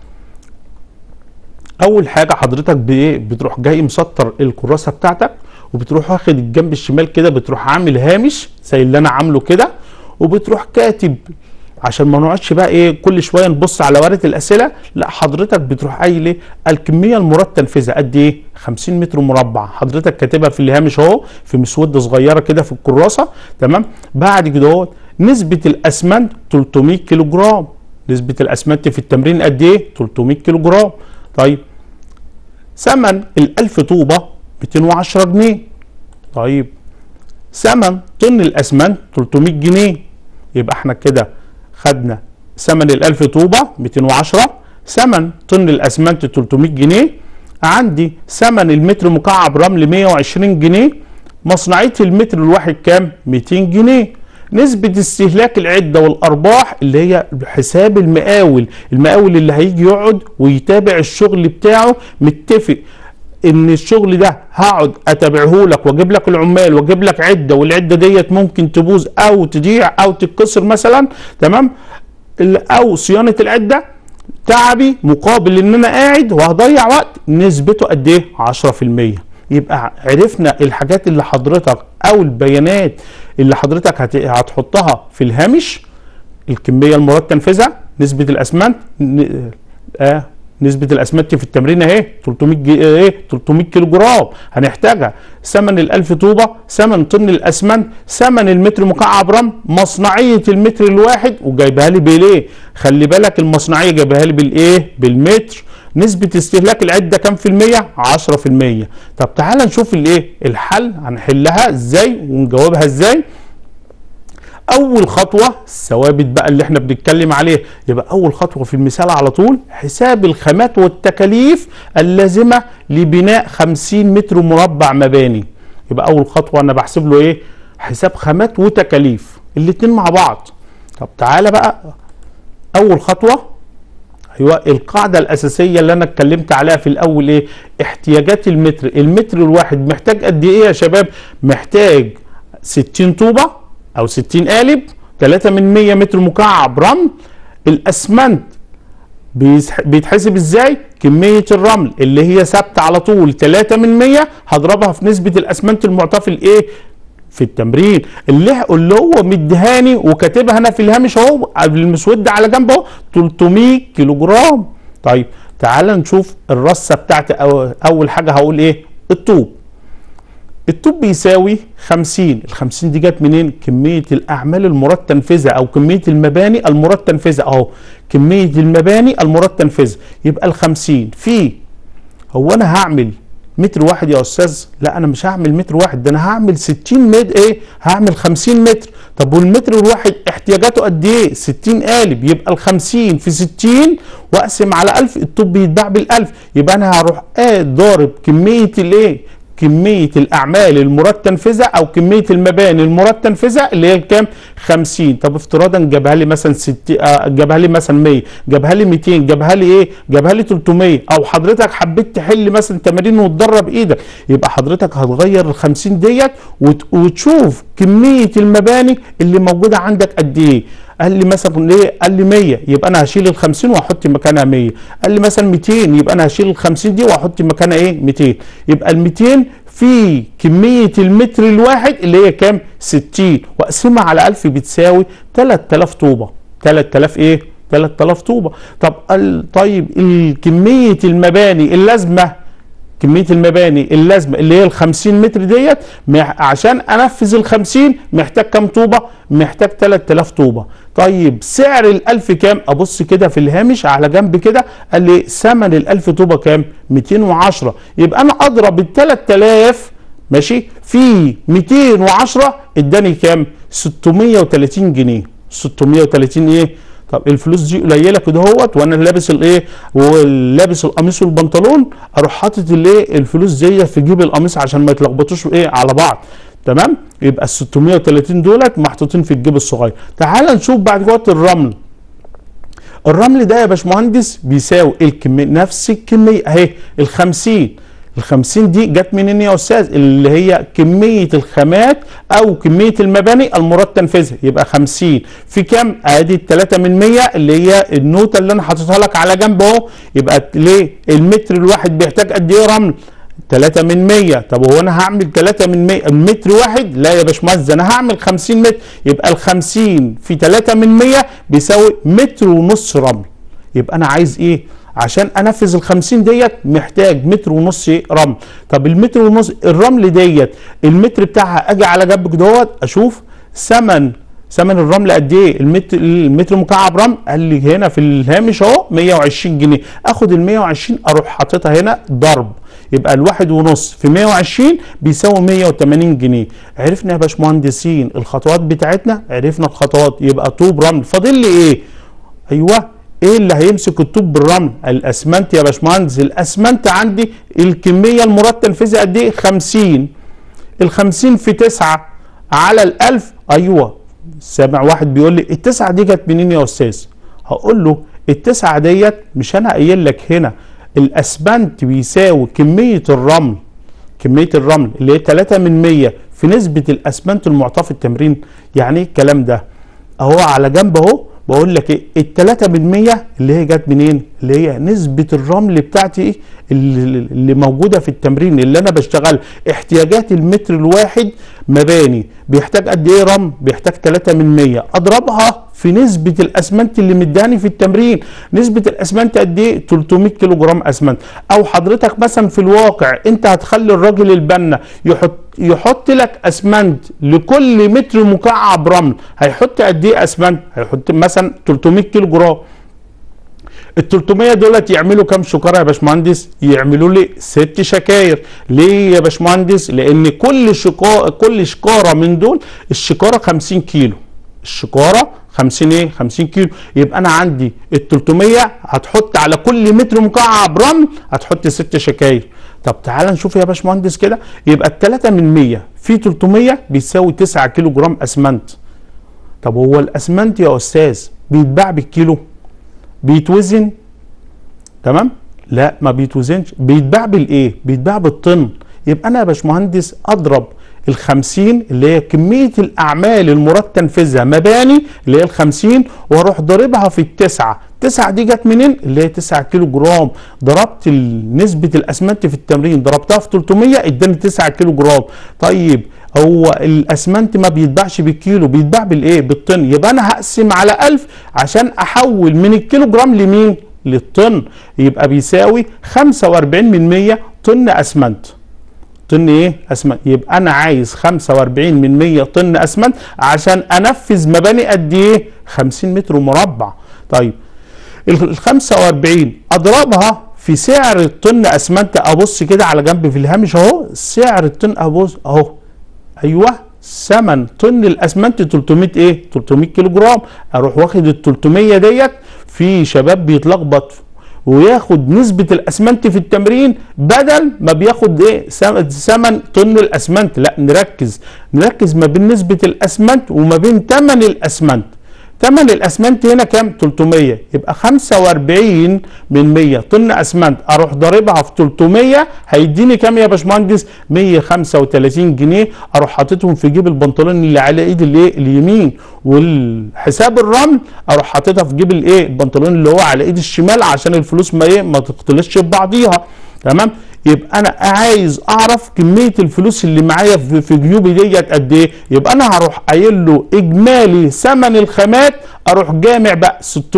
أول حاجة حضرتك بإيه بتروح جاي مسطر الكراسة بتاعتك وبتروح واخد الجنب الشمال كده بتروح عامل هامش زي اللي انا عامله كده وبتروح كاتب عشان ما نقعدش بقى ايه كل شويه نبص على ورقه الاسئله لا حضرتك بتروح قايل ايه الكميه المراد تنفيذها قد ايه 50 متر مربع حضرتك كاتبها في الهامش اهو في مسوده صغيره كده في الكراسه تمام بعد كده اهو نسبه الاسمنت 300 كيلو جرام نسبه الاسمنت في التمرين قد ايه 300 كيلو جرام طيب ثمن ال1000 طوبه 210 جنيه طيب ثمن طن الاسمنت 300 جنيه يبقى احنا كده خدنا ثمن ال1000 طوبه 210 ثمن طن الاسمنت 300 جنيه عندي ثمن المتر مكعب رمل 120 جنيه مصنعيه المتر الواحد كام 200 جنيه نسبة استهلاك العدة والأرباح اللي هي حساب المقاول المقاول اللي هيجي يقعد ويتابع الشغل بتاعه متفق ان الشغل ده هقعد اتابعه لك واجيب لك العمال واجيب لك عده والعده ديت ممكن تبوظ او تضيع او تتكسر مثلا تمام او صيانه العده تعبي مقابل ان انا قاعد وهضيع وقت نسبته قد ايه 10% يبقى عرفنا الحاجات اللي حضرتك او البيانات اللي حضرتك هتحطها في الهامش الكميه المراد تنفيذها نسبه الاسمنت آه نسبة الأسمنت في التمرين أهي 300 جي... إيه 300 كيلو جرام هنحتاجها ثمن ال1000 طوبة ثمن طن الأسمنت ثمن المتر مكعب رمل مصنعية المتر الواحد وجايبها لي بليه خلي بالك المصنعية جايبها لي بالإيه بالمتر نسبة استهلاك العدة كام في المية؟ 10 في المية طب تعال نشوف الايه؟ الحل هنحلها ازاي ونجاوبها ازاي؟ اول خطوه الثوابت بقى اللي احنا بنتكلم عليها يبقى اول خطوه في المثال على طول حساب الخامات والتكاليف اللازمه لبناء 50 متر مربع مباني يبقى اول خطوه انا بحسب له ايه حساب خامات وتكاليف الاتنين مع بعض طب تعالى بقى اول خطوه ايوه القاعده الاساسيه اللي انا اتكلمت عليها في الاول ايه احتياجات المتر المتر الواحد محتاج قد ايه يا شباب محتاج 60 طوبه او 60 قالب 3 من 100 متر مكعب رمل الاسمنت بيسح- بيتحسب ازاي كمية الرمل اللي هي ثابتة على طول 3 من 100 هضربها في نسبة الاسمنت المعطى في الايه في التمرين اللي اللي هو مديهاني وكاتبها انا في الهامش اهو المسود على جنب اهو 300 كيلو جرام طيب تعال نشوف الرصه بتاعتي أو اول حاجه هقول ايه الطوب الطوب بيساوي 50 ال 50 دي جت منين كميه الاعمال المراد تنفيذها او كميه المباني المراد تنفيذها اهو كميه المباني المراد تنفيذها يبقى ال 50 في هو انا هعمل متر واحد يا استاذ لا انا مش هعمل متر واحد ده انا هعمل 60 متر ايه هعمل 50 متر طب والمتر الواحد احتياجاته قد ايه 60 قالب يبقى ال 50 في 60 واقسم على 1000 الطوب بيتباع بال1000 يبقى انا هروح آه ضارب كميه الايه كمية الأعمال المراد تنفيذها أو كمية المباني المراد تنفيذها اللي هي كام؟ 50 طب افتراضا جابها لي مثلا 60 آه جابها لي مثلا 100 جابها لي 200 جابها لي إيه؟ جابها لي 300 أو حضرتك حبيت تحل مثلا تمارين وتدرب إيدك يبقى حضرتك هتغير ال 50 ديت وت- وتشوف كمية المباني اللي موجودة عندك قد إيه؟ قال لي مثلا ليه؟ قال لي 100 يبقى انا هشيل ال 50 واحط مكانها 100 قال لي مثلا 200 يبقى انا هشيل ال 50 دي واحط مكانها ايه 200 يبقى ال 200 في كميه المتر الواحد اللي هي كام 60 واقسمها على 1000 بتساوي 3000 طوبه 3000 ايه 3000 طوبه طب ال- طيب ال- كميه المباني اللازمه كميه المباني اللازمه اللي هي ال 50 متر ديت مح- عشان انفذ ال 50 محتاج كام طوبه؟ محتاج 3000 طوبه. طيب سعر ال 1000 كام؟ ابص كده في الهامش على جنب كده قال لي ثمن ال 1000 طوبه كام؟ 210 يبقى انا اضرب ال 3000 ماشي في 210 اداني كام؟ 630 جنيه 630 ايه؟ طب الفلوس دي قليله كده اهوت وانا لابس الايه ولابس القميص والبنطلون اروح حاطط الايه الفلوس دي في جيب القميص عشان ما يتلخبطوش ايه على بعض تمام يبقى ال 630 دولت محطوطين في الجيب الصغير تعال نشوف بعد كده الرمل الرمل ده يا باشمهندس بيساوي الكمية نفس الكمية اهي ال 50 ال 50 دي جت منين يا استاذ؟ اللي هي كمية الخامات او كمية المباني المراد تنفيذها يبقى 50 في كام؟ ادي ال 3 من 100 اللي هي النوتة اللي انا حاططها لك على جنب اهو يبقى ليه؟ المتر الواحد بيحتاج قد ايه رمل؟ 3 من 100 طب هو انا هعمل 3 من 100 متر واحد لا يا باشمهندس ده انا هعمل 50 متر يبقى ال 50 في 3 من 100 بيساوي متر ونص رمل يبقى انا عايز ايه عشان انفذ ال 50 ديت محتاج متر ونص إيه؟ رمل طب المتر ونص الرمل ديت المتر بتاعها اجي على جنب كده اهوت اشوف ثمن ثمن الرمل قد ايه المتر المتر مكعب رمل قال لي هنا في الهامش اهو 120 جنيه اخد ال 120 اروح حاططها هنا ضرب يبقى الواحد ونص في 120 بيساوي 180 جنيه عرفنا يا باشمهندسين الخطوات بتاعتنا عرفنا الخطوات يبقى طوب رمل فاضل لي ايه ايوه ايه اللي هيمسك الطوب بالرمل الاسمنت يا باشمهندس الاسمنت عندي الكميه المراد تنفيذها قد ايه 50 ال 50 في 9 على ال 1000 ايوه سامع واحد بيقول لي التسعه دي جت منين يا استاذ هقول له التسعه ديت مش انا قايل لك هنا الاسمنت بيساوي كميه الرمل كميه الرمل اللي هي 3 من 100 في نسبه الاسمنت المعطاه في التمرين يعني ايه الكلام ده اهو على جنب اهو بقول لك ايه التلاتة من مية اللي هي جت منين اللي هي نسبة الرمل بتاعتي ايه اللي, اللي موجودة في التمرين اللي انا بشتغل احتياجات المتر الواحد مباني بيحتاج قد ايه رمل بيحتاج تلاتة من مية اضربها في نسبة الاسمنت اللي مداني في التمرين نسبة الاسمنت قد ايه 300 كيلو جرام اسمنت او حضرتك مثلا في الواقع انت هتخلي الراجل البنا يحط يحط لك اسمنت لكل متر مكعب رمل هيحط قد ايه اسمنت هيحط مثلا 300 كيلو جرام ال 300 دولت يعملوا كام شكاره يا باشمهندس؟ يعملوا لي ست شكاير، ليه يا باشمهندس؟ لان كل شكاره كل شكاره من دول الشكاره 50 كيلو. الشكاره 50 ايه؟ 50 كيلو، يبقى انا عندي ال 300 هتحط على كل متر مكعب رمل هتحط ست شكاير. طب تعال نشوف يا باشمهندس كده يبقى التلاتة من 100 في 300 بيساوي 9 كيلو جرام اسمنت. طب هو الاسمنت يا استاذ بيتباع بالكيلو؟ بيتوزن تمام لا ما بيتوزنش بيتباع بالايه بيتباع بالطن يبقى انا يا باشمهندس اضرب ال 50 اللي هي كميه الاعمال المراد تنفيذها مباني اللي هي ال 50 واروح ضاربها في التسعه تسعة دي جت منين اللي هي 9 كيلو جرام ضربت نسبه الاسمنت في التمرين ضربتها في 300 اداني 9 كيلو جرام طيب هو الاسمنت ما بيتباعش بالكيلو بيتباع بالايه بالطن يبقى انا هقسم على 1000 عشان احول من الكيلو جرام لمين للطن يبقى بيساوي 45 من 100 طن اسمنت طن ايه اسمنت يبقى انا عايز 45 من 100 طن اسمنت عشان انفذ مباني قد ايه 50 متر مربع طيب ال 45 اضربها في سعر الطن اسمنت ابص كده على جنب في الهامش اهو سعر الطن ابص اهو ايوه ثمن طن الاسمنت 300 ايه 300 كيلو جرام اروح واخد ال 300 ديت في شباب بيتلخبط وياخد نسبة الاسمنت في التمرين بدل ما بياخد ايه ثمن طن الاسمنت لا نركز نركز ما بين نسبة الاسمنت وما بين ثمن الاسمنت ثمن الاسمنت هنا كام 300 يبقى 45 من 100 طن اسمنت اروح ضاربها في 300 هيديني كام يا باشمهندس 135 جنيه اروح حاططهم في جيب البنطلون اللي على ايد الايه اليمين والحساب الرمل اروح حاططها في جيب الايه البنطلون اللي هو على ايد الشمال عشان الفلوس ما ايه ما تختلطش ببعضيها تمام يبقى انا عايز اعرف كميه الفلوس اللي معايا في, في جيوبي ديت قد ايه يبقى انا هروح قايل له اجمالي ثمن الخامات اروح جامع بقى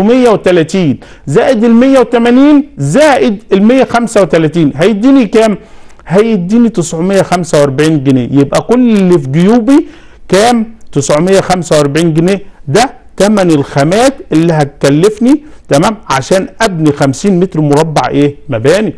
630 زائد ال 180 زائد ال 135 هيديني كام هيديني 945 جنيه يبقى كل اللي في جيوبي كام 945 جنيه ده ثمن الخامات اللي هتكلفني تمام عشان ابني 50 متر مربع ايه مباني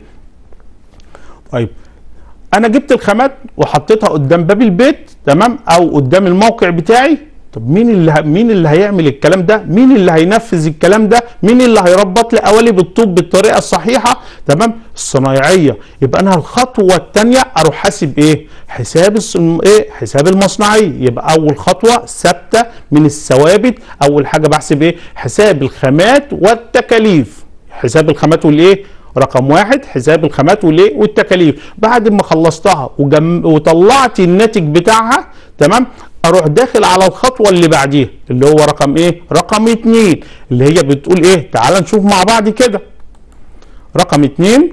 طيب انا جبت الخامات وحطيتها قدام باب البيت تمام او قدام الموقع بتاعي طب مين اللي ه... مين اللي هيعمل الكلام ده مين اللي هينفذ الكلام ده مين اللي هيربط لي قوالب الطوب بالطريقه الصحيحه تمام الصنايعيه يبقى انا الخطوه الثانيه اروح حاسب ايه حساب الص... ايه حساب المصنعيه يبقى اول خطوه ثابته من الثوابت اول حاجه بحسب ايه حساب الخامات والتكاليف حساب الخامات والايه رقم واحد حساب الخامات والايه والتكاليف بعد ما خلصتها وجم... وطلعت الناتج بتاعها تمام اروح داخل على الخطوه اللي بعديها اللي هو رقم ايه رقم اتنين اللي هي بتقول ايه تعال نشوف مع بعض كده رقم اتنين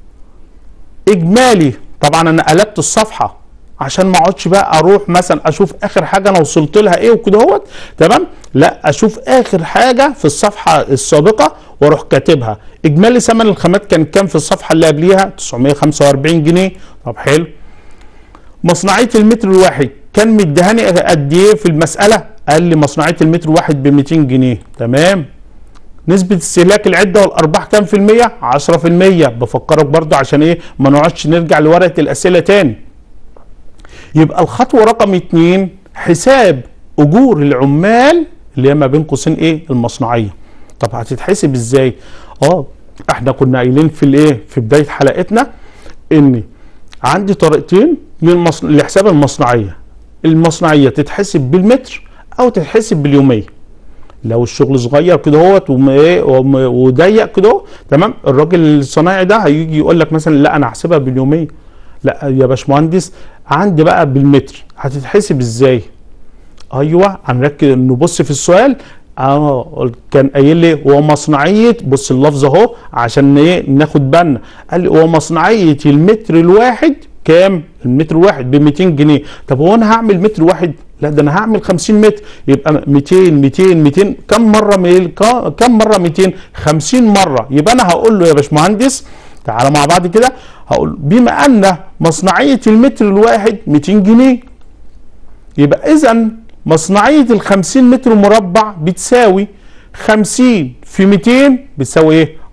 اجمالي طبعا انا قلبت الصفحه عشان ما اقعدش بقى اروح مثلا اشوف اخر حاجه انا وصلت لها ايه وكده اهوت تمام لا اشوف اخر حاجه في الصفحه السابقه واروح كاتبها اجمالي ثمن الخامات كان كام في الصفحه اللي قبليها 945 جنيه طب حلو مصنعيه المتر الواحد كان مديهاني قد ايه في المساله قال لي مصنعيه المتر الواحد ب 200 جنيه تمام نسبة استهلاك العدة والأرباح كام في المية؟ 10 في المية بفكرك برضو عشان إيه ما نقعدش نرجع لورقة الأسئلة تاني يبقى الخطوة رقم اتنين حساب أجور العمال اللي هي ما بين قوسين إيه المصنعية طب هتتحسب إزاي؟ آه إحنا كنا قايلين في الإيه في بداية حلقتنا إن عندي طريقتين للمصن... لحساب المصنعية المصنعية تتحسب بالمتر أو تتحسب باليومية لو الشغل صغير كده اهوت وضيق كده تمام الراجل الصنايعي ده هيجي يقول لك مثلا لا انا هحسبها باليوميه لا يا باشمهندس عندي بقى بالمتر هتتحسب ازاي ايوه هنركز نبص في السؤال اه كان قايل لي هو مصنعيه بص اللفظ اهو عشان ايه ناخد بالنا قال لي هو مصنعيه المتر الواحد كام المتر الواحد ب 200 جنيه طب هو انا هعمل متر واحد لا ده انا هعمل 50 متر يبقى 200 200 200 كم مره ميل كم مره 200 50 مره يبقى انا هقول له يا باشمهندس تعالى مع بعض كده هقول بما ان مصنعيه المتر الواحد 200 جنيه يبقى اذا مصنعيه ال 50 متر مربع بتساوي 50 في 200 بتساوي ايه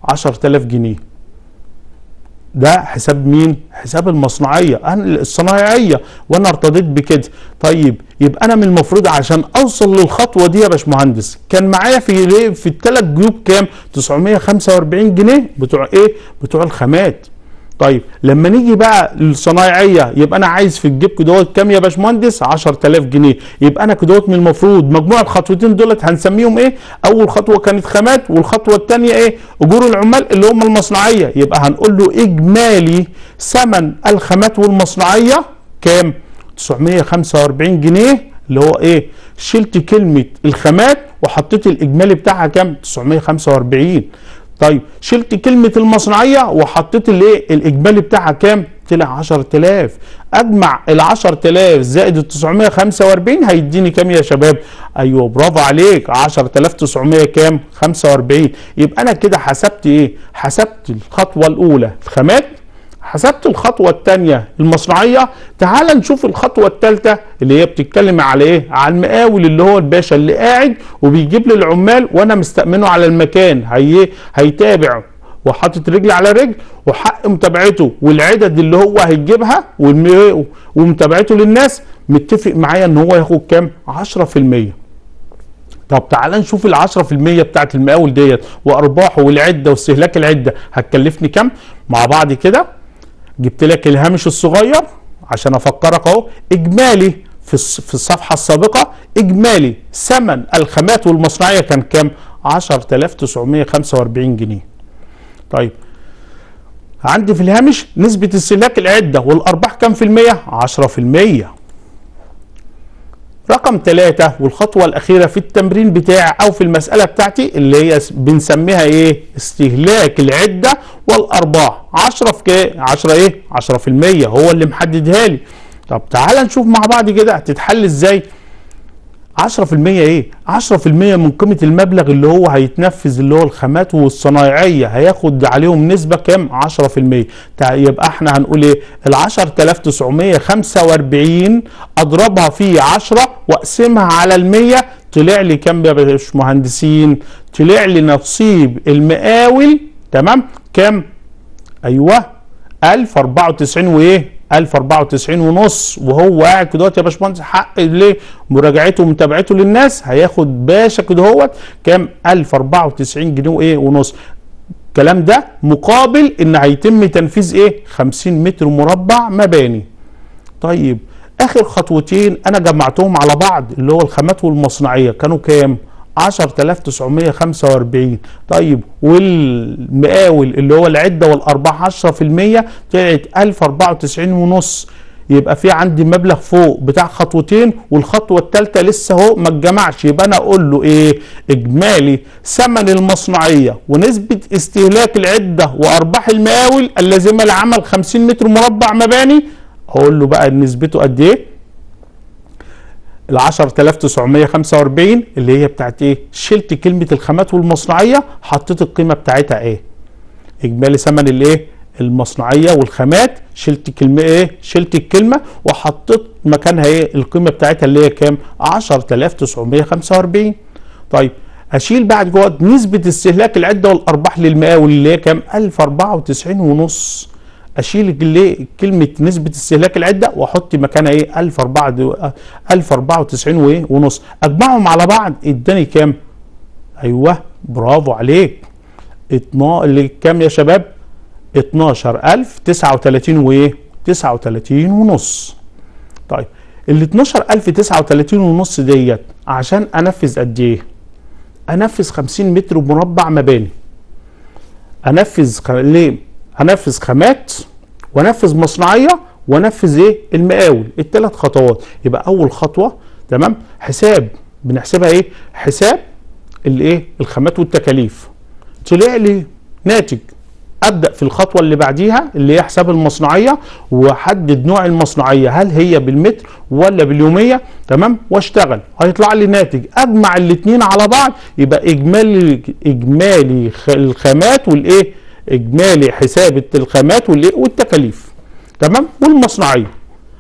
10000 جنيه ده حساب مين حساب المصنعيه انا الصنايعيه وانا ارتضيت بكده طيب يبقى انا من المفروض عشان اوصل للخطوه دي يا باشمهندس كان معايا في ليه في الثلاث جيوب كام 945 جنيه بتوع ايه بتوع الخامات طيب لما نيجي بقى للصنايعيه يبقى انا عايز في الجيب كدهوت كام يا باشمهندس 10000 جنيه يبقى انا كدهوت من المفروض مجموع الخطوتين دولت هنسميهم ايه اول خطوه كانت خامات والخطوه الثانيه ايه اجور العمال اللي هم المصنعيه يبقى هنقول له اجمالي ثمن الخامات والمصنعيه كام 945 جنيه اللي هو ايه شلت كلمه الخامات وحطيت الاجمالي بتاعها كام 945 طيب شلت كلمة المصنعية وحطيت الايه الاجمالي بتاعها كام طلع 10000 اجمع ال 10000 زائد ال 945 هيديني كام يا شباب ايوه برافو عليك 10900 كام 45 يبقى انا كده حسبت ايه حسبت الخطوة الاولى الخامات حسبت الخطوة الثانية المصنعية تعال نشوف الخطوة الثالثة اللي هي بتتكلم على ايه على المقاول اللي هو الباشا اللي قاعد وبيجيب لي العمال وانا مستأمنه على المكان هي هيتابع وحاطط رجل على رجل وحق متابعته والعدد اللي هو هيجيبها ومتابعته للناس متفق معايا ان هو ياخد كام 10% طب تعال نشوف ال 10% بتاعت المقاول ديت وارباحه والعده واستهلاك العده هتكلفني كام مع بعض كده جبت لك الهامش الصغير عشان افكرك اهو اجمالي في في الصفحه السابقه اجمالي ثمن الخامات والمصنعيه كان كام 10945 جنيه طيب عندي في الهامش نسبة استهلاك العدة والأرباح كام في المية؟ 10 في المية رقم ثلاثة والخطوة الأخيرة في التمرين بتاعي أو في المسألة بتاعتي اللي هي بنسميها إيه؟ استهلاك العدة والأرباح 10 في كام؟ 10 إيه؟ 10 في المية هو اللي محددها لي طب تعال نشوف مع بعض كده هتتحل إزاي؟ 10% ايه 10% من قيمه المبلغ اللي هو هيتنفذ اللي هو الخامات والصنايعيه هياخد عليهم نسبه كام 10% يبقى احنا هنقول ايه ال 10945 اضربها في 10 واقسمها على ال 100 طلع لي كام يا باشمهندسين طلع لي نصيب المقاول تمام كام ايوه 1094 وايه 1094 ونص وهو قاعد كده يا باشمهندس حق ليه مراجعته ومتابعته للناس هياخد باشا كده هوت كام 1094 جنيه وايه ونص الكلام ده مقابل ان هيتم تنفيذ ايه 50 متر مربع مباني طيب اخر خطوتين انا جمعتهم على بعض اللي هو الخامات والمصنعيه كانوا كام 10945 طيب والمقاول اللي هو العده والارباح 10% طلعت 1094 ونص يبقى في عندي مبلغ فوق بتاع خطوتين والخطوه الثالثه لسه اهو ما اتجمعش يبقى انا اقول له ايه اجمالي ثمن المصنعيه ونسبه استهلاك العده وارباح المقاول اللازمه لعمل 50 متر مربع مباني اقول له بقى نسبته قد ايه ال 10945 اللي هي بتاعت ايه؟ شلت كلمه الخامات والمصنعيه حطيت القيمه بتاعتها ايه؟ اجمالي ثمن الايه؟ المصنعيه والخامات شلت كلمه ايه؟ شلت الكلمه وحطيت مكانها ايه؟ القيمه بتاعتها اللي هي كام؟ 10945 طيب اشيل بعد جوه نسبه استهلاك العده والارباح للمقاول اللي هي كام؟ 1094 ونص اشيل كلمه نسبه استهلاك العده واحط مكانها ايه 1094 وايه ونص اجمعهم على بعض اداني كام ايوه برافو عليك اتنا... اللي كام يا شباب 12039 وايه 39 ونص طيب ال 12039 ونص ديت عشان انفذ قد ايه انفذ 50 متر مربع مباني انفذ خ... ليه هنفذ خامات وانفذ مصنعيه وانفذ ايه المقاول الثلاث خطوات يبقى اول خطوه تمام حساب بنحسبها ايه حساب الايه الخامات والتكاليف طلع لي ناتج ابدا في الخطوه اللي بعديها اللي هي حساب المصنعيه واحدد نوع المصنعيه هل هي بالمتر ولا باليوميه تمام واشتغل هيطلع لي ناتج اجمع الاثنين على بعض يبقى اجمالي اجمالي الخامات والايه اجمالي حساب الخامات والتكاليف تمام والمصنعيه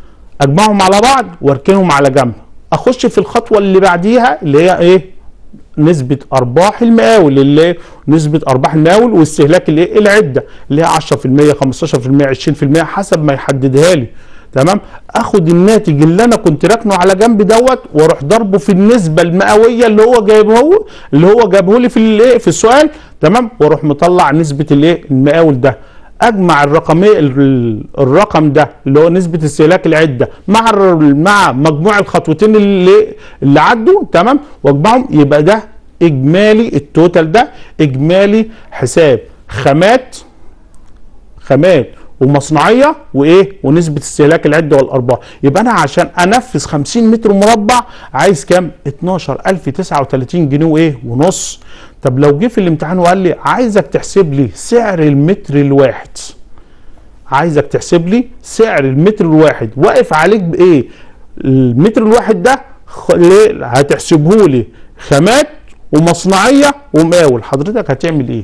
اجمعهم على بعض واركنهم على جنب اخش في الخطوه اللي بعديها اللي هي ايه نسبة أرباح المقاول اللي نسبة أرباح المقاول واستهلاك الايه العدة اللي هي 10% 15% 20% حسب ما يحددها لي تمام اخد الناتج اللي انا كنت راكنه على جنب دوت واروح ضربه في النسبه المئويه اللي هو جايبه هو اللي هو جابه لي في الايه في السؤال تمام واروح مطلع نسبه الايه المقاول ده اجمع الرقميه ال- الرقم ده اللي هو نسبه استهلاك العده مع الر- مع مجموع الخطوتين اللي اللي عدوا تمام واجمعهم يبقى ده اجمالي التوتال ده اجمالي حساب خامات خامات ومصنعيه وايه ونسبه استهلاك العده والارباح يبقى انا عشان انفذ 50 متر مربع عايز كام 12039 جنيه وايه ونص طب لو جه في الامتحان وقال لي عايزك تحسب لي سعر المتر الواحد عايزك تحسب لي سعر المتر الواحد واقف عليك بايه المتر الواحد ده خ- ليه؟ هتحسبه لي خامات ومصنعيه ومقاول حضرتك هتعمل ايه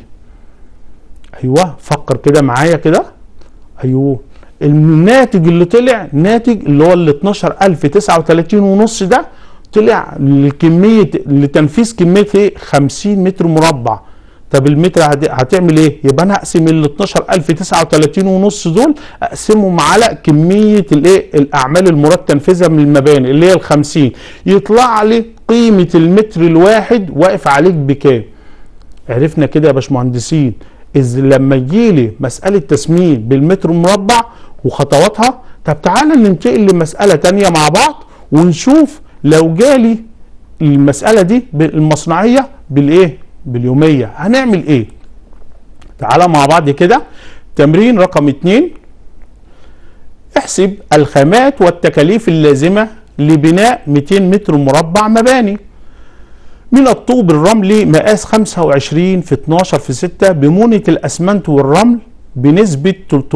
ايوه فكر كده معايا كده ايوه الناتج اللي طلع ناتج اللي هو ال 12039 ونص ده طلع لكميه لتنفيذ كميه ايه 50 متر مربع طب المتر هت- هتعمل ايه يبقى انا اقسم ال 12039 ونص دول اقسمهم على كميه الايه الاعمال المراد تنفيذها من المباني اللي هي ال 50 يطلع لي قيمه المتر الواحد واقف عليك بكام عرفنا كده يا باشمهندسين إذ لما يجي لي مسألة تسمين بالمتر مربع وخطواتها طب تعالى ننتقل لمسألة تانية مع بعض ونشوف لو جالي المسألة دي بالمصنعية بالإيه؟ باليومية هنعمل إيه؟ تعالى مع بعض كده تمرين رقم اتنين احسب الخامات والتكاليف اللازمة لبناء 200 متر مربع مباني من الطوب الرملي مقاس 25 في 12 في 6 بمونة الأسمنت والرمل بنسبة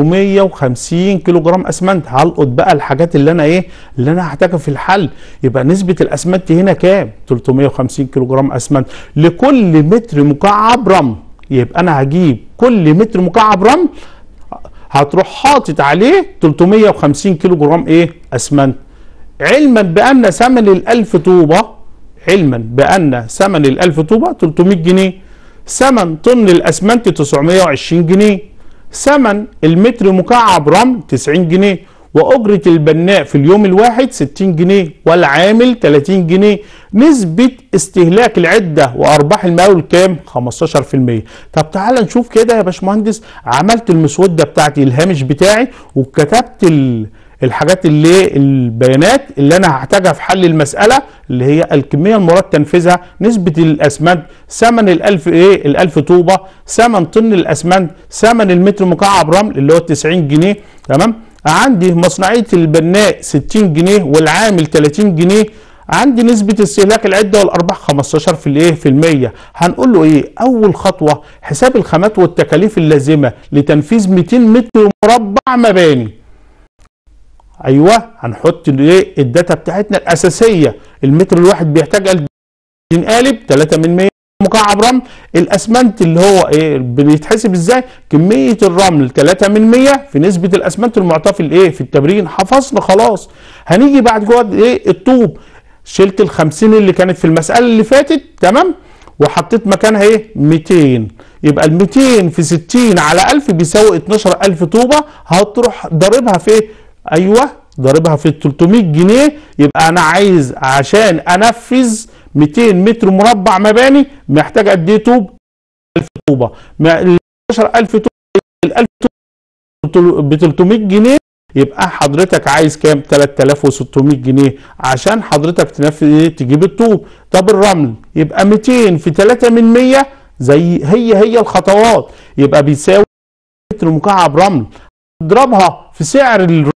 350 كيلو جرام أسمنت هلقط بقى الحاجات اللي أنا إيه اللي أنا هحتاجها في الحل يبقى نسبة الأسمنت هنا كام 350 كيلو جرام أسمنت لكل متر مكعب رمل يبقى أنا هجيب كل متر مكعب رمل هتروح حاطط عليه 350 كيلو جرام ايه اسمنت علما بان ثمن الالف طوبه علما بان ثمن الالف طوبه 300 جنيه ثمن طن الاسمنت 920 جنيه ثمن المتر مكعب رمل 90 جنيه واجره البناء في اليوم الواحد 60 جنيه والعامل 30 جنيه نسبه استهلاك العده وارباح المقاول كام 15% طب تعال نشوف كده يا باشمهندس عملت المسوده بتاعتي الهامش بتاعي وكتبت ال... الحاجات اللي البيانات اللي انا هحتاجها في حل المساله اللي هي الكميه المراد تنفيذها نسبه الاسمنت ثمن الالف ايه الالف طوبه ثمن طن الاسمنت ثمن المتر مكعب رمل اللي هو 90 جنيه تمام عندي مصنعيه البناء 60 جنيه والعامل 30 جنيه عندي نسبة استهلاك العدة والأرباح 15 في الإيه في المية هنقول له إيه أول خطوة حساب الخامات والتكاليف اللازمة لتنفيذ 200 متر مربع مباني ايوه هنحط الايه الداتا بتاعتنا الاساسيه المتر الواحد بيحتاج قلب قالب 3 من 100 مكعب رمل الاسمنت اللي هو ايه بيتحسب ازاي كميه الرمل 3 من 100 في نسبه الاسمنت المعطاه في الايه في التبرين حفظنا خلاص هنيجي بعد جوه ايه الطوب شلت ال 50 اللي كانت في المساله اللي فاتت تمام وحطيت مكانها ايه 200 يبقى ال 200 في 60 على 1000 بيساوي 12000 طوبه هتروح ضاربها في إيه؟ ايوه ضاربها في 300 جنيه يبقى انا عايز عشان انفذ 200 متر مربع مباني محتاج قد ايه طوب 1000 طوبه ما- ال 12000 طوبه ال 1000 طوبه ب 300 جنيه يبقى حضرتك عايز كام 3600 جنيه عشان حضرتك تنفذ ايه تجيب الطوب طب الرمل يبقى 200 في 3 من 100 زي هي هي الخطوات يبقى بيساوي متر مكعب رمل اضربها في سعر الرمل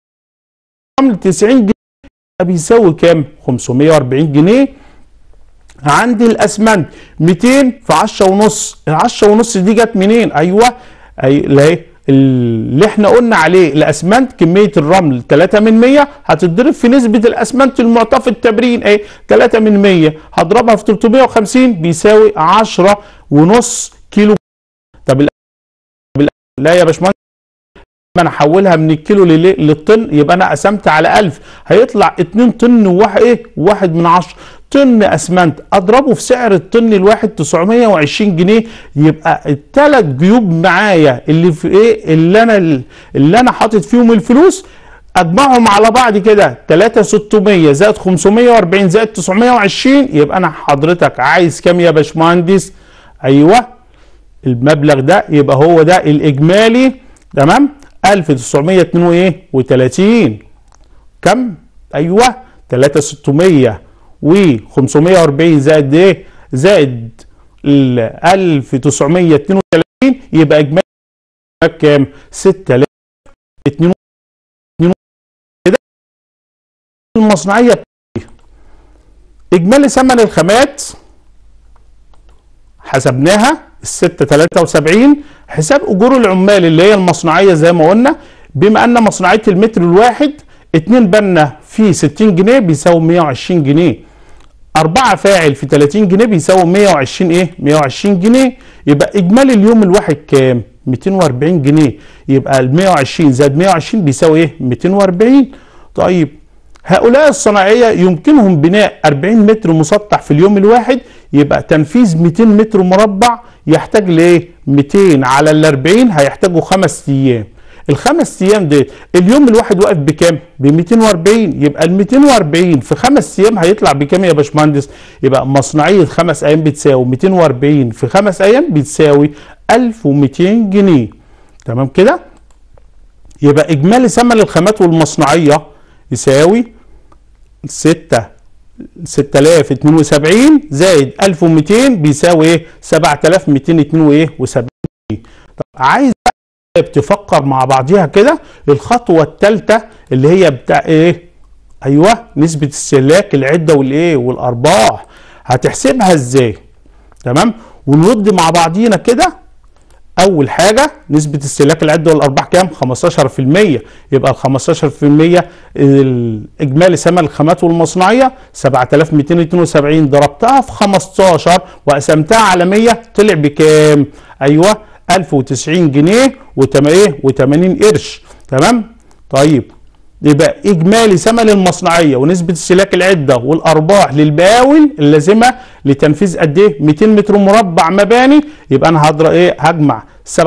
90 جنيه بيساوي كام 540 جنيه عندي الاسمنت 200 في 10 ونص ال 10 ونص دي جت منين ايوه اي لا إيه؟ اللي احنا قلنا عليه الاسمنت كميه الرمل 3 من 100 هتتضرب في نسبه الاسمنت المعطاه في التبرين ايه 3 من 100 هضربها في 350 بيساوي 10 ونص كيلو طب ال- لا يا باشمهندس انا احولها من الكيلو للي- للطن يبقى انا قسمت على 1000 هيطلع 2 طن وواحد ايه واحد من عشرة طن اسمنت اضربه في سعر الطن الواحد 920 جنيه يبقى الثلاث جيوب معايا اللي في ايه اللي انا اللي انا حاطط فيهم الفلوس اجمعهم على بعض كده 3600 زائد 540 زائد 920 يبقى انا حضرتك عايز كام يا باشمهندس ايوه المبلغ ده يبقى هو ده الاجمالي تمام 1932 كم ايوه 3600 و 540 زائد ايه زائد ال 1932 يبقى اجمالي كام 6000 كده المصنعيه بتاعتي. اجمالي ثمن الخامات حسبناها الستة 73 حساب اجور العمال اللي هي المصنعيه زي ما قلنا بما ان مصنعيه المتر الواحد اتنين بنا في 60 جنيه بيساوي 120 جنيه أربعة فاعل في 30 جنيه بيساوي 120 إيه؟ 120 جنيه يبقى إجمالي اليوم الواحد كام؟ 240 جنيه يبقى ال 120 زائد 120 بيساوي إيه؟ 240 طيب هؤلاء الصناعية يمكنهم بناء 40 متر مسطح في اليوم الواحد يبقى تنفيذ 200 متر مربع يحتاج لإيه؟ 200 على ال 40 هيحتاجوا خمس أيام الخمس ايام ديت اليوم الواحد واقف بكام؟ ب 240 يبقى ال 240 في خمس ايام هيطلع بكام يا باشمهندس؟ يبقى مصنعيه خمس ايام بتساوي 240 في خمس ايام بتساوي 1200 جنيه تمام كده؟ يبقى اجمالي ثمن الخامات والمصنعيه يساوي 6 6072 زائد 1200 بيساوي ايه؟ 7272 طب عايز بتفكر مع بعضيها كده الخطوه الثالثه اللي هي بتاع ايه ايوه نسبه استهلاك العده والايه والارباح هتحسبها ازاي تمام ونرد مع بعضينا كده اول حاجه نسبه استهلاك العده والارباح كام 15% يبقى ال 15% الاجمالي ثمن الخامات والمصنعيه 7272 ضربتها في 15 وقسمتها على 100 طلع بكام ايوه 1090 جنيه و80 قرش تمام طيب يبقى اجمالي ثمن المصنعيه ونسبه استهلاك العده والارباح للبقاول اللازمه لتنفيذ قد ايه 200 متر مربع مباني يبقى انا هضرب ايه هجمع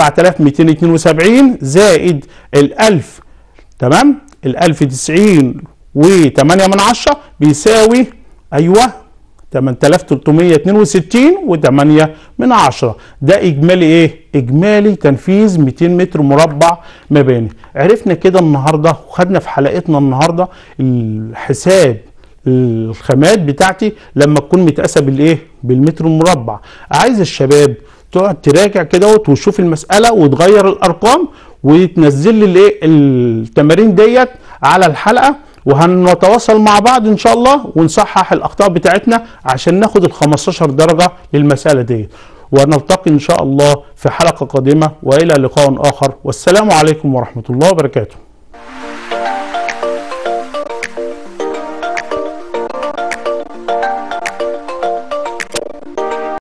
7272 زائد ال 1000 تمام ال 1090 و8 من 10 بيساوي ايوه 8362 و8 من 10 ده اجمالي ايه اجمالي تنفيذ 200 متر مربع مباني عرفنا كده النهارده وخدنا في حلقتنا النهارده الحساب الخامات بتاعتي لما تكون متقاسه بالايه بالمتر المربع عايز الشباب تقعد تراجع كده وتشوف المساله وتغير الارقام وتنزل لي الايه التمارين ديت على الحلقه وهنتواصل مع بعض ان شاء الله ونصحح الاخطاء بتاعتنا عشان ناخد ال 15 درجه للمساله دي ونلتقي ان شاء الله في حلقه قادمه والى لقاء اخر والسلام عليكم ورحمه الله وبركاته